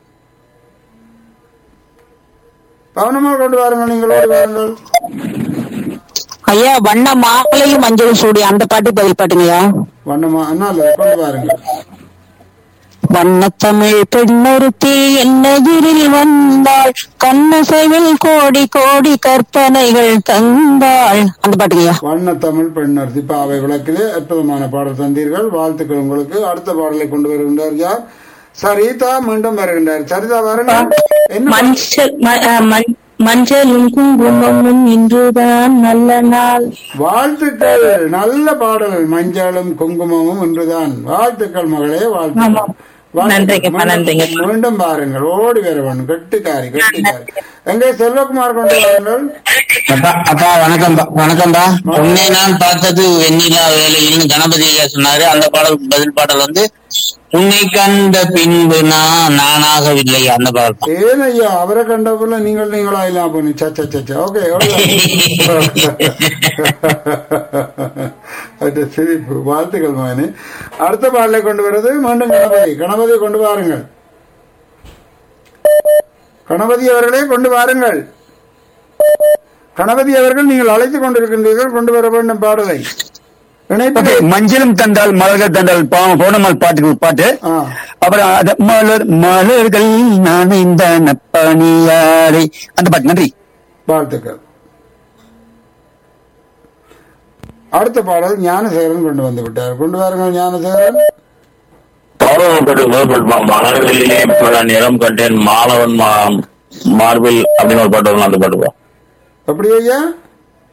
கவனமாக கொண்டு வாருங்கள் நீங்கள் ஓடி வாருங்கள் ஐயா வண்ண மாலையும் மஞ்சளும் சூடி அந்த பாட்டு பதில் பாட்டுங்கய்யா வண்ணமா நல்லது கொண்டு வாருங்கள் வண்ணத்தமிழ் பெண்ணொருத்தி என்னெதிரில் வந்தாள் கண்ணசைவில் கோடி கோடி கற்பனைகள் தந்தாள் அந்த பாட்டுங்கய்யா வண்ண தமிழ் பெண்ணர்த்தி பாவை விளக்கிலே அற்புதமான பாடல் தந்தீர்கள் வாழ்த்துக்கள் உங்களுக்கு அடுத்த பாடலை கொண்டு வருகின்றார் யார் சரிதா மீண்டும் வருகின்றார் சரிதா வருங்கள் என்ன மஞ்சள் ம- அஹ் மஞ்- மஞ்சளும் குங்குமமும் இன்றுதான் நல்ல நாள் வாழ்த்துக்கள் நல்ல பாடல் மஞ்சளும் குங்குமமும் ஒன்றுதான் வாழ்த்துக்கள் மகளே வாழ்த்துக்கள் ஆமா. நன்றிங்கப்பா, நன்றிங்க. மீண்டும் மீண்டும் பாருங்கள் ஓடி வர வேண்டும் கெட்டிக்காரி கெட்டிக்காரி எங்கே செல்வகுமார் கொண்டு வாருங்கள் அப்பா அப்பா வணக்கம் வணக்கம்ப்பா உன்னை நான் பார்த்தது வெண்ணிலா வேலையில்னு கணபதி ஐயா சொன்னாரு அந்த பாடல் பதில் பாடல் வந்து உன்னை கண்ட பின்பு நான் நானாகவில்லை அந்த பாடல் தான். ஏன் ஐயா அவரை கண்ட போல நீங்கள் நீங்களா இல்லாம போனி சச்சா சச்சா ஓகே சிரிப்பு வாழ்த்துக்கள் மகனே அடுத்த பாடலை கொண்டு வருவது மீண்டும் கணபதி கணபதி கொண்டு வாருங்கள் கணபதி அவர்களே கொண்டு வாருங்கள் கணபதி அவர்கள் நீங்கள் அழைத்துக் கொண்டிருக்கின்றீர்கள் கொண்டு வர வேண்டும் பாடலை இணைப்பு ஓகே மஞ்சளும் தந்தால் மலர்கள் தந்தால் பா- பௌர்ணமல் பாட்டுக்கு ஒரு பாட்டு ஆ அப்புறம் அது மலர் மலர்கள் நனைந்த நப்பணியாரை அந்த பாட்டு நன்றி வாழ்த்துக்கள் அடுத்த பாடல் ஞானசேகரன் கொண்டு வந்து விட்டார் கொண்டு வாருங்கள் ஞானசேகரன் பௌர்ணமிப்பட்டு முதல்பட்டு மலர்களிலே பல நிறம் கண்டேன் மாலவன் மா- மார்பில் அப்படின்னு ஒரு பாட்டு வரும் அந்த பாட்டு பா. அப்படி ஐயா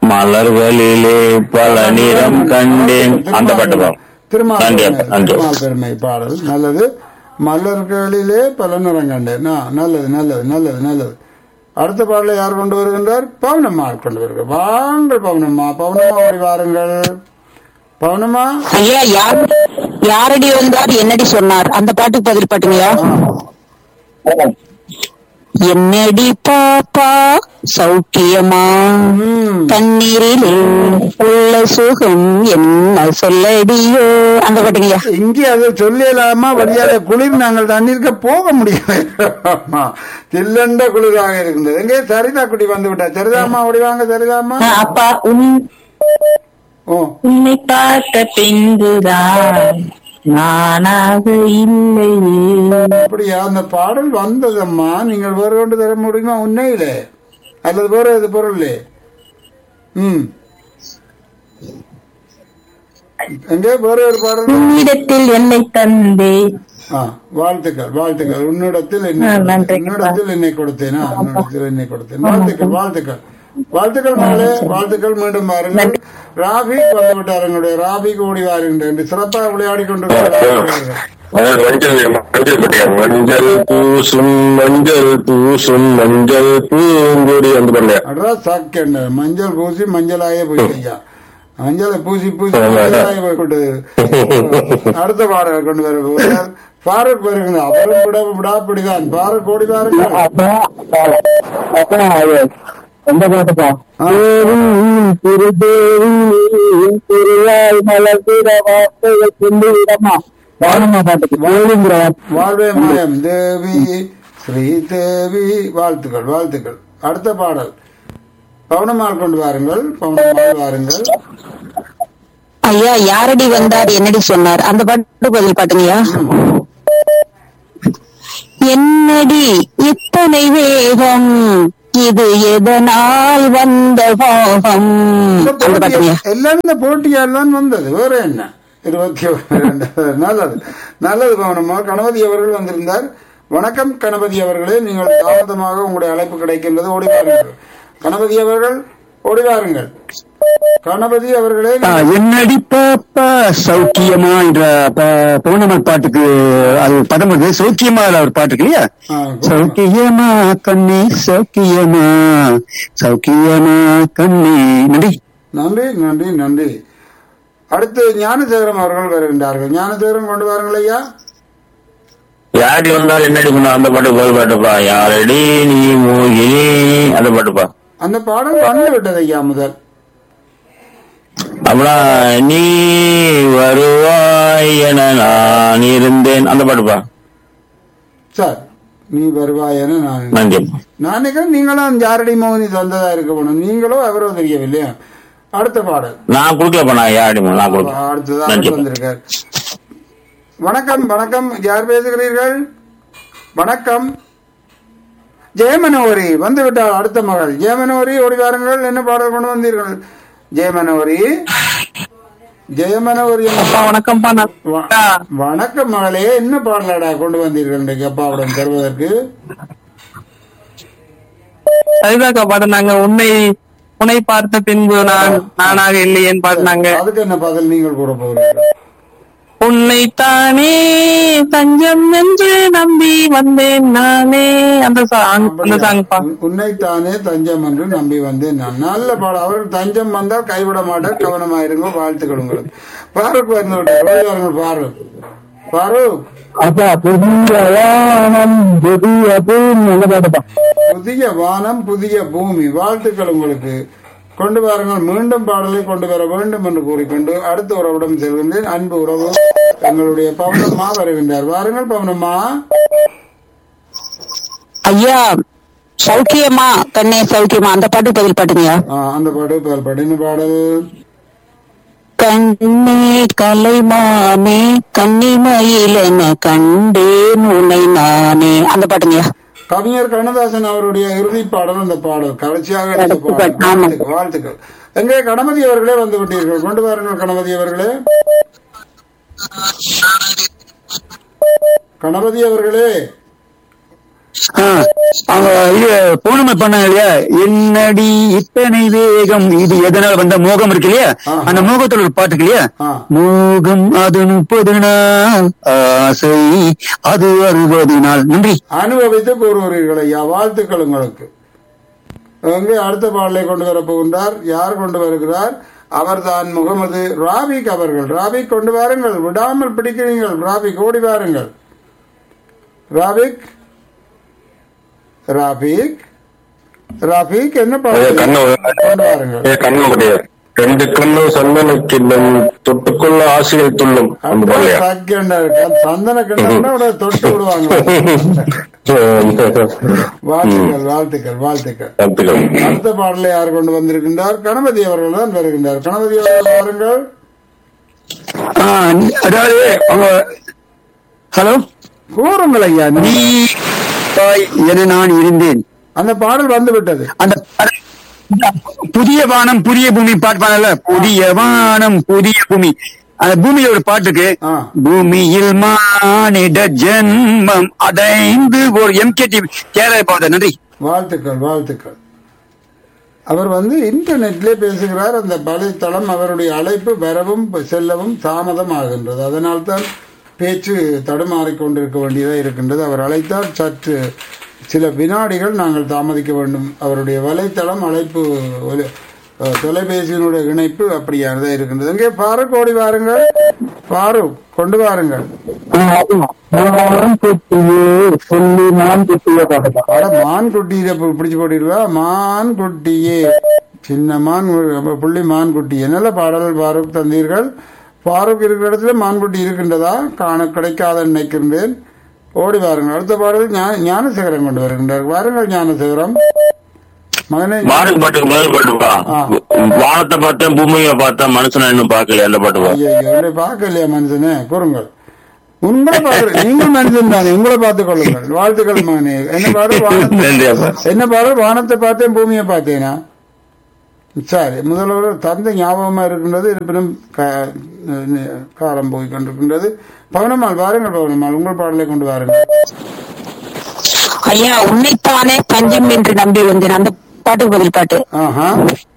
மலர்களிலே பல நிறம் கண்டேன் அந்த பாட்டு பா திருமால் நன்றி, பெருமை, நன்றி. திருமால் பெருமை பாடல் நல்லது மலர்களிலே பல நிறம் கண்டேன் ஆ, நல்லது நல்லது நல்லது நல்லது அடுத்த பாடலை யார் கொண்டு வருகின்றார் பவுனம்மா கொண்டு வருகிறார் வாங்கள் பவுனம்மா பவுனம்மா ஓடி வாருங்கள் பவுனம்மா ஐயா யார் யாரடி வந்தார் என்னடி சொன்னார் அந்த பாட்டுக்கு பதில் பாட்டுங்கய்யா என்னடி பாப்பா சௌக்கியமா ம், தண்ணீரிலே உள்ள சுகம் என்ன சொல்லடியோ அந்த பாட்டுங்கய்யா இங்கே அதை சொல்லலாமா வழியாத குளிர் நாங்கள் தண்ணீருக்கு போக முடியல ஆமா. சில்லண்ட குளிராக இருக்கின்றது எங்கே சரிதா குட்டி வந்து விட்டா சரிதாம்மா ஓடி வாங்க சரிதாம்மா ஆ, அப்பா உன் ஓ உன்னை பார்த்த பின்புதான் நானாக இல்லையே அப்படியா அந்த பாடல் வந்ததம்மா நீங்கள் வேறு கொண்டு தர முடியுமா உண்மையிலே அல்லது வேறு எது பொருளே ம் எங்கே வேறு ஒரு பாடல் உன்னிடத்தில் என்னை தந்தே ஆ, வாழ்த்துக்கள் வாழ்த்துக்கள் உன்னிடத்தில் ஆ, என்னை நன்றி. உன்னிடத்தில் என்னை கொடுத்தேனா உன்னிடத்தில் என்னை கொடுத்தேன் வாழ்த்துக்கள் வாழ்த்துக்கள் வாழ்த்துக்கள் மகளே வாழ்த்துக்கள் மீண்டும் பாருங்கள் ராபிக் வந்து விட்டார் எங்களுடைய ராபிக் ஓடி வாருங்கள் என்று சிறப்பாக விளையாடி கொண்டிருக்கிறார்கள் அதாவது மஞ்சள் மஞ்சள் பட்டியா மஞ்சள் பூசும் மஞ்சள் பூசும் மஞ்சள் பூங்கொடி அந்த பண்ணையா அடா சாக்கெண்ண மஞ்சள் பூசி மஞ்சளாயே போயிட்டீங்க மஞ்சளை பூசி பூசி ஆமா. மஞ்சளாயே போய்விட்டு அடுத்த பாடலை கொண்டு வர போகிறார். ஃபாரூக் வருங்க அப்புறம் விட விடாப்பிடிதான் ஃபாரூக் ஓடி பாருங்க எந்த பாட்டுப்பா ஆ. திருதேவி திருவாய் மலர்கிற வார்த்தையை கொண்டு விடமா வானமா பாட்டுக்கு வேலுங்கிற வார்த்தை வாழ்வே மாயம் தேவி ஸ்ரீ தேவி வாழ்த்துக்கள் வாழ்த்துக்கள் அடுத்த பாடல் பவுனமால் கொண்டு வாருங்கள் பவுனமால் வாருங்கள் ஐயா யாரடி வந்தார் என்னடி சொன்னார் அந்த பாட்டு பதில் பாட்டுங்கய்யா என்னடி இத்தனை வேகம் இது எதனால் வந்த மோகம் இந்த அந்த போட்டி பாட்டுங்கய்யா எல்லாம் இந்த போட்டியால் தான் வந்தது வேற என்ன இருபத்தி ரெண்டு நல்லது நல்லது பவனம்மா கணபதி அவர்கள் வந்திருந்தார் வணக்கம் கணபதி அவர்களே நீங்கள் தாமதமாக உங்களுடைய அழைப்பு கிடைக்கின்றது ஓடி வாருங்கள் கணபதி அவர்கள் ஓடி வாருங்கள் கணபதி அவர்களே ஆ, என்னடி பாப்பா சௌக்கியமா என்ற ப- பௌர்ணமல் பாட்டுக்கு அது பதம் வருது சௌக்கியமா அதுல ஒரு பாட்டு இருக்கு இல்லையா ஆ, சௌக்கியமா கண்ணே சௌக்கியமா சௌக்கியமா கண்ணே நன்றி நன்றி நன்றி நன்றி அடுத்து ஞானசேகரம் அவர்கள் வருகின்றார்கள் ஞானசேகரம் கொண்டு வாருங்கள் ஐயா யாடி வந்தால் என்னடி பண்ண அந்த பாட்டு போய் பாட்டுப்பா யாரடி நீ மோகினி அந்த பாட்டுப்பா அந்த பாடல் வந்து விட்டது ஐயா முதல் அப்புறம் நீ வருவாய் என நான் இருந்தேன் அந்த பாட்டுப்பா சார் நீ வருவாய் என நான் நன்றி நான் நினைக்கிறேன் நீங்களும் ஜாரடி மோகனி தந்ததா இருக்க போகணும் நீங்களோ அவரோ தெரியவில்லையா அடுத்த பாடல் நான் கொடுக்கலப்பா நான் யாடி நான் கொடுக்கல அடுத்ததான் நன்றி. வந்திருக்கார் வணக்கம் வணக்கம் யார் பேசுகிறீர்கள் வணக்கம் ஜெயமனோரி வந்து விட்டார் அடுத்த மகள் ஜெயமனோரி ஓடி வாருங்கள் என்ன பாடல் கொண்டு வந்தீர்கள் ஜெயமனோரி ஜெயமனோரி என்ன வணக்கம்ப்பா நான் வ- வணக்கம் மகளே என்ன பாடலடா கொண்டு வந்தீர்கள் இன்றைக்கு அப்பாவிடம் தருவதற்கு சரிதாக்கா பாடினாங்க உன்னை உன்னை பார்த்த பின்பு நான் நானாக இல்லையேன்னு பாடினாங்க அதுக்கு என்ன பதில் நீங்கள் கூற போகிறீர்கள் உன்னைத்தானே தஞ்சம் என்று நம்பி வந்தேன் நானே அந்த சாங் அந்த சாங்ப்பா உன்- உன்னைத்தானே தஞ்சம் என்று நம்பி வந்தேன் நான் நல்ல பாடம் அவர்கள் தஞ்சம் வந்தால் கைவிட மாட்டார் கவனமா இருங்க வாழ்த்துக்கள் உங்களுக்கு பாரூக் வந்து விட்டார் ஓடி வாருங்கள் பாரூக் பாரூக் அப்பா புதிய வானம் புதிய பூமி அந்த பாட்டுப்பா புதிய வானம் புதிய பூமி வாழ்த்துக்கள் உங்களுக்கு கொண்டு வாருங்கள் மீண்டும் பாடலை கொண்டு வர வேண்டும் என்று கூறிக்கொண்டு அடுத்த உறவிடம் செல்கின்றேன் அன்பு உறவு எங்களுடைய பவனம்மா வருகின்றார் வாருங்கள் பவனம்மா ஐயா சௌக்கியமா கண்ணே சௌக்கியமா அந்த பாட்டு பதில் பாட்டுங்கய்யா ஆ, அந்த பாடு பால் படின பாடல் கண்ணே கலைமானே கன்னிமயிலென கண்டேன் உன்னை நானே அந்த பாட்டுங்கய்யா கவிஞர் கண்ணதாசன் அவருடைய இறுதி பாடல் அந்த பாடல் கடைசியாக எடுத்த கடைசி பாடல் பாடல், ஆமாம். வாழ்த்துக்கள், வாழ்த்துக்கள் எங்கே கணபதி அவர்களே வந்து விட்டீர்கள் கொண்டு வாருங்கள் கணபதி அவர்களே கணபதி அவர்களே ஆ, அவங்க இது பூர்ணிமை பண்ணாங்க இல்லையா என்னடி இத்தனை வேகம் இது எதனால வந்த மோகம் இருக்கு இல்லையா ஆஹா. அந்த மோகத்துல ஒரு பாட்டு இருக்கு இல்லையா ஆ. மோகம் அது முப்பது நாள் ஆசை அது அறுபது நாள் நன்றி அனுபவித்து கூறுகிறீர்கள் ஐயா வாழ்த்துக்கள் உங்களுக்கு அங்கே அடுத்த பாடலை கொண்டு வர போகின்றார் யார் கொண்டு வருகிறார் அவர்தான் முகமது ராபிக் அவர்கள் ராபிக் கொண்டு வாருங்கள் விடாமல் பிடிக்கிறீர்கள் ராபிக் ஓடி வாருங்கள் ராபிக் ராபிக் ராபிக் என்ன பாடல் கண்ணு கொண்டு வாருங்கள் ஏ கண்ணு முடியாது ரெண்டு கண்ணு சந்தன கிண்ணம் தொட்டுக்குள்ள ஆசைகள் துள்ளும் அந்த பாடலையா சந்தன கிண்ணம் தொட்டு விடுவாங்க வாழ்த்துக்கள் வாழ்த்துக்கள் வாழ்த்துக்கள் கத்துக்கள் அடுத்த பாடலை யார் கொண்டு வந்திருக்கின்றார் கணபதி அவர்கள் தான் வருகின்றார் கணபதி அவர்கள் வாருங்கள் ஆ, அதாவது அவங்க ஹலோ கூறுங்கள் ஐயா நீ நீ தாய் என நான் இருந்தேன் அந்த பாடல் வந்து விட்டது அந்த பட- புதிய வானம் புதிய பூமி பாட்டு பாடல புதிய வானம் புதிய பூமி அந்த பூமியில ஒரு பாட்டு இருக்கு ஆ. பூமியில் மானிட ஜென்மம் அடைந்து ஒரு எம்கேடி கேரள பாட்டு நன்றி வாழ்த்துக்கள் வாழ்த்துக்கள் அவர் வந்து இன்டர்நெட்ல பேசுகிறார் அந்த வலைத்தளம் அவருடைய அழைப்பு வரவும் செல்லவும் தாமதம் ஆகின்றது அதனால்தான் பேச்சு தடுமாறிக் கொண்டிருக்க வேண்டியதாக இருக்கின்றது அவர் அழைத்தால் சற்று சில வினாடிகள் நாங்கள் தாமதிக்க வேண்டும் அவருடைய வலைத்தளம் அழைப்பு ஒலி- அஹ், தொலைபேசியினுடைய இணைப்பு அப்படியானதாக இருக்கின்றது இங்கே ஃபாரூக் ஓடி வாருங்கள் ஃபாரூக் கொண்டு வாருங்கள் சொல்லி நான் குட்டிய பாட்டு அட மான் குட்டியில பு- பிடிச்சு போட்டிருவா மான் குட்டியே சின்ன மான் கு- புள்ளி மான் குட்டியே நல்ல பாடல் பாரூக் தந்தீர்கள் பாரூக் இருக்கிற இடத்துல மான்குட்டி இருக்கின்றதா காண கிடைக்காத நினைக்கின்றேன் ஓடி வாருங்கள் அடுத்த பாடல் ஞா- ஞானசேகரன் கொண்டு வருகின்றார் வாருங்கள் ஞானசேகரம் மகனே பாரத் பாட்டுக்கு முதல் பாட்டுப்பா ஆ. வானத்தை பார்த்தேன் பூமியை பார்த்தேன் மனுஷனை இன்னும் பார்க்கல அந்த பாட்டுப்பா ஐயோ இவரை பார்க்கலையா மனுஷனே கூறுங்கள் உங்களை பார்க்க நீங்கள் மனுஷன் தானே உங்களை பார்த்துக் கொள்ளுங்கள் வாழ்த்துக்கள் மகனே என்ன பாடல் வானத்தை நன்றி அப்பா என்ன பாடல் வானத்தை பார்த்தேன் பூமியை பார்த்தேனா சரி முதல்வர் தந்தை ஞாபகமா இருக்கின்றது இருப்பினும் கா- நி- காலம் போய் கொண்டிருக்கின்றது பவனம்மாள் வாருங்கள் பவனம்மாள் உங்கள் பாடலை கொண்டு வாருங்கள் ஐயா உன்னைத்தானே தஞ்சம் என்று நம்பி வந்தேன் அந்த பாட்டுக்கு பதில் பாட்டு ஆஹா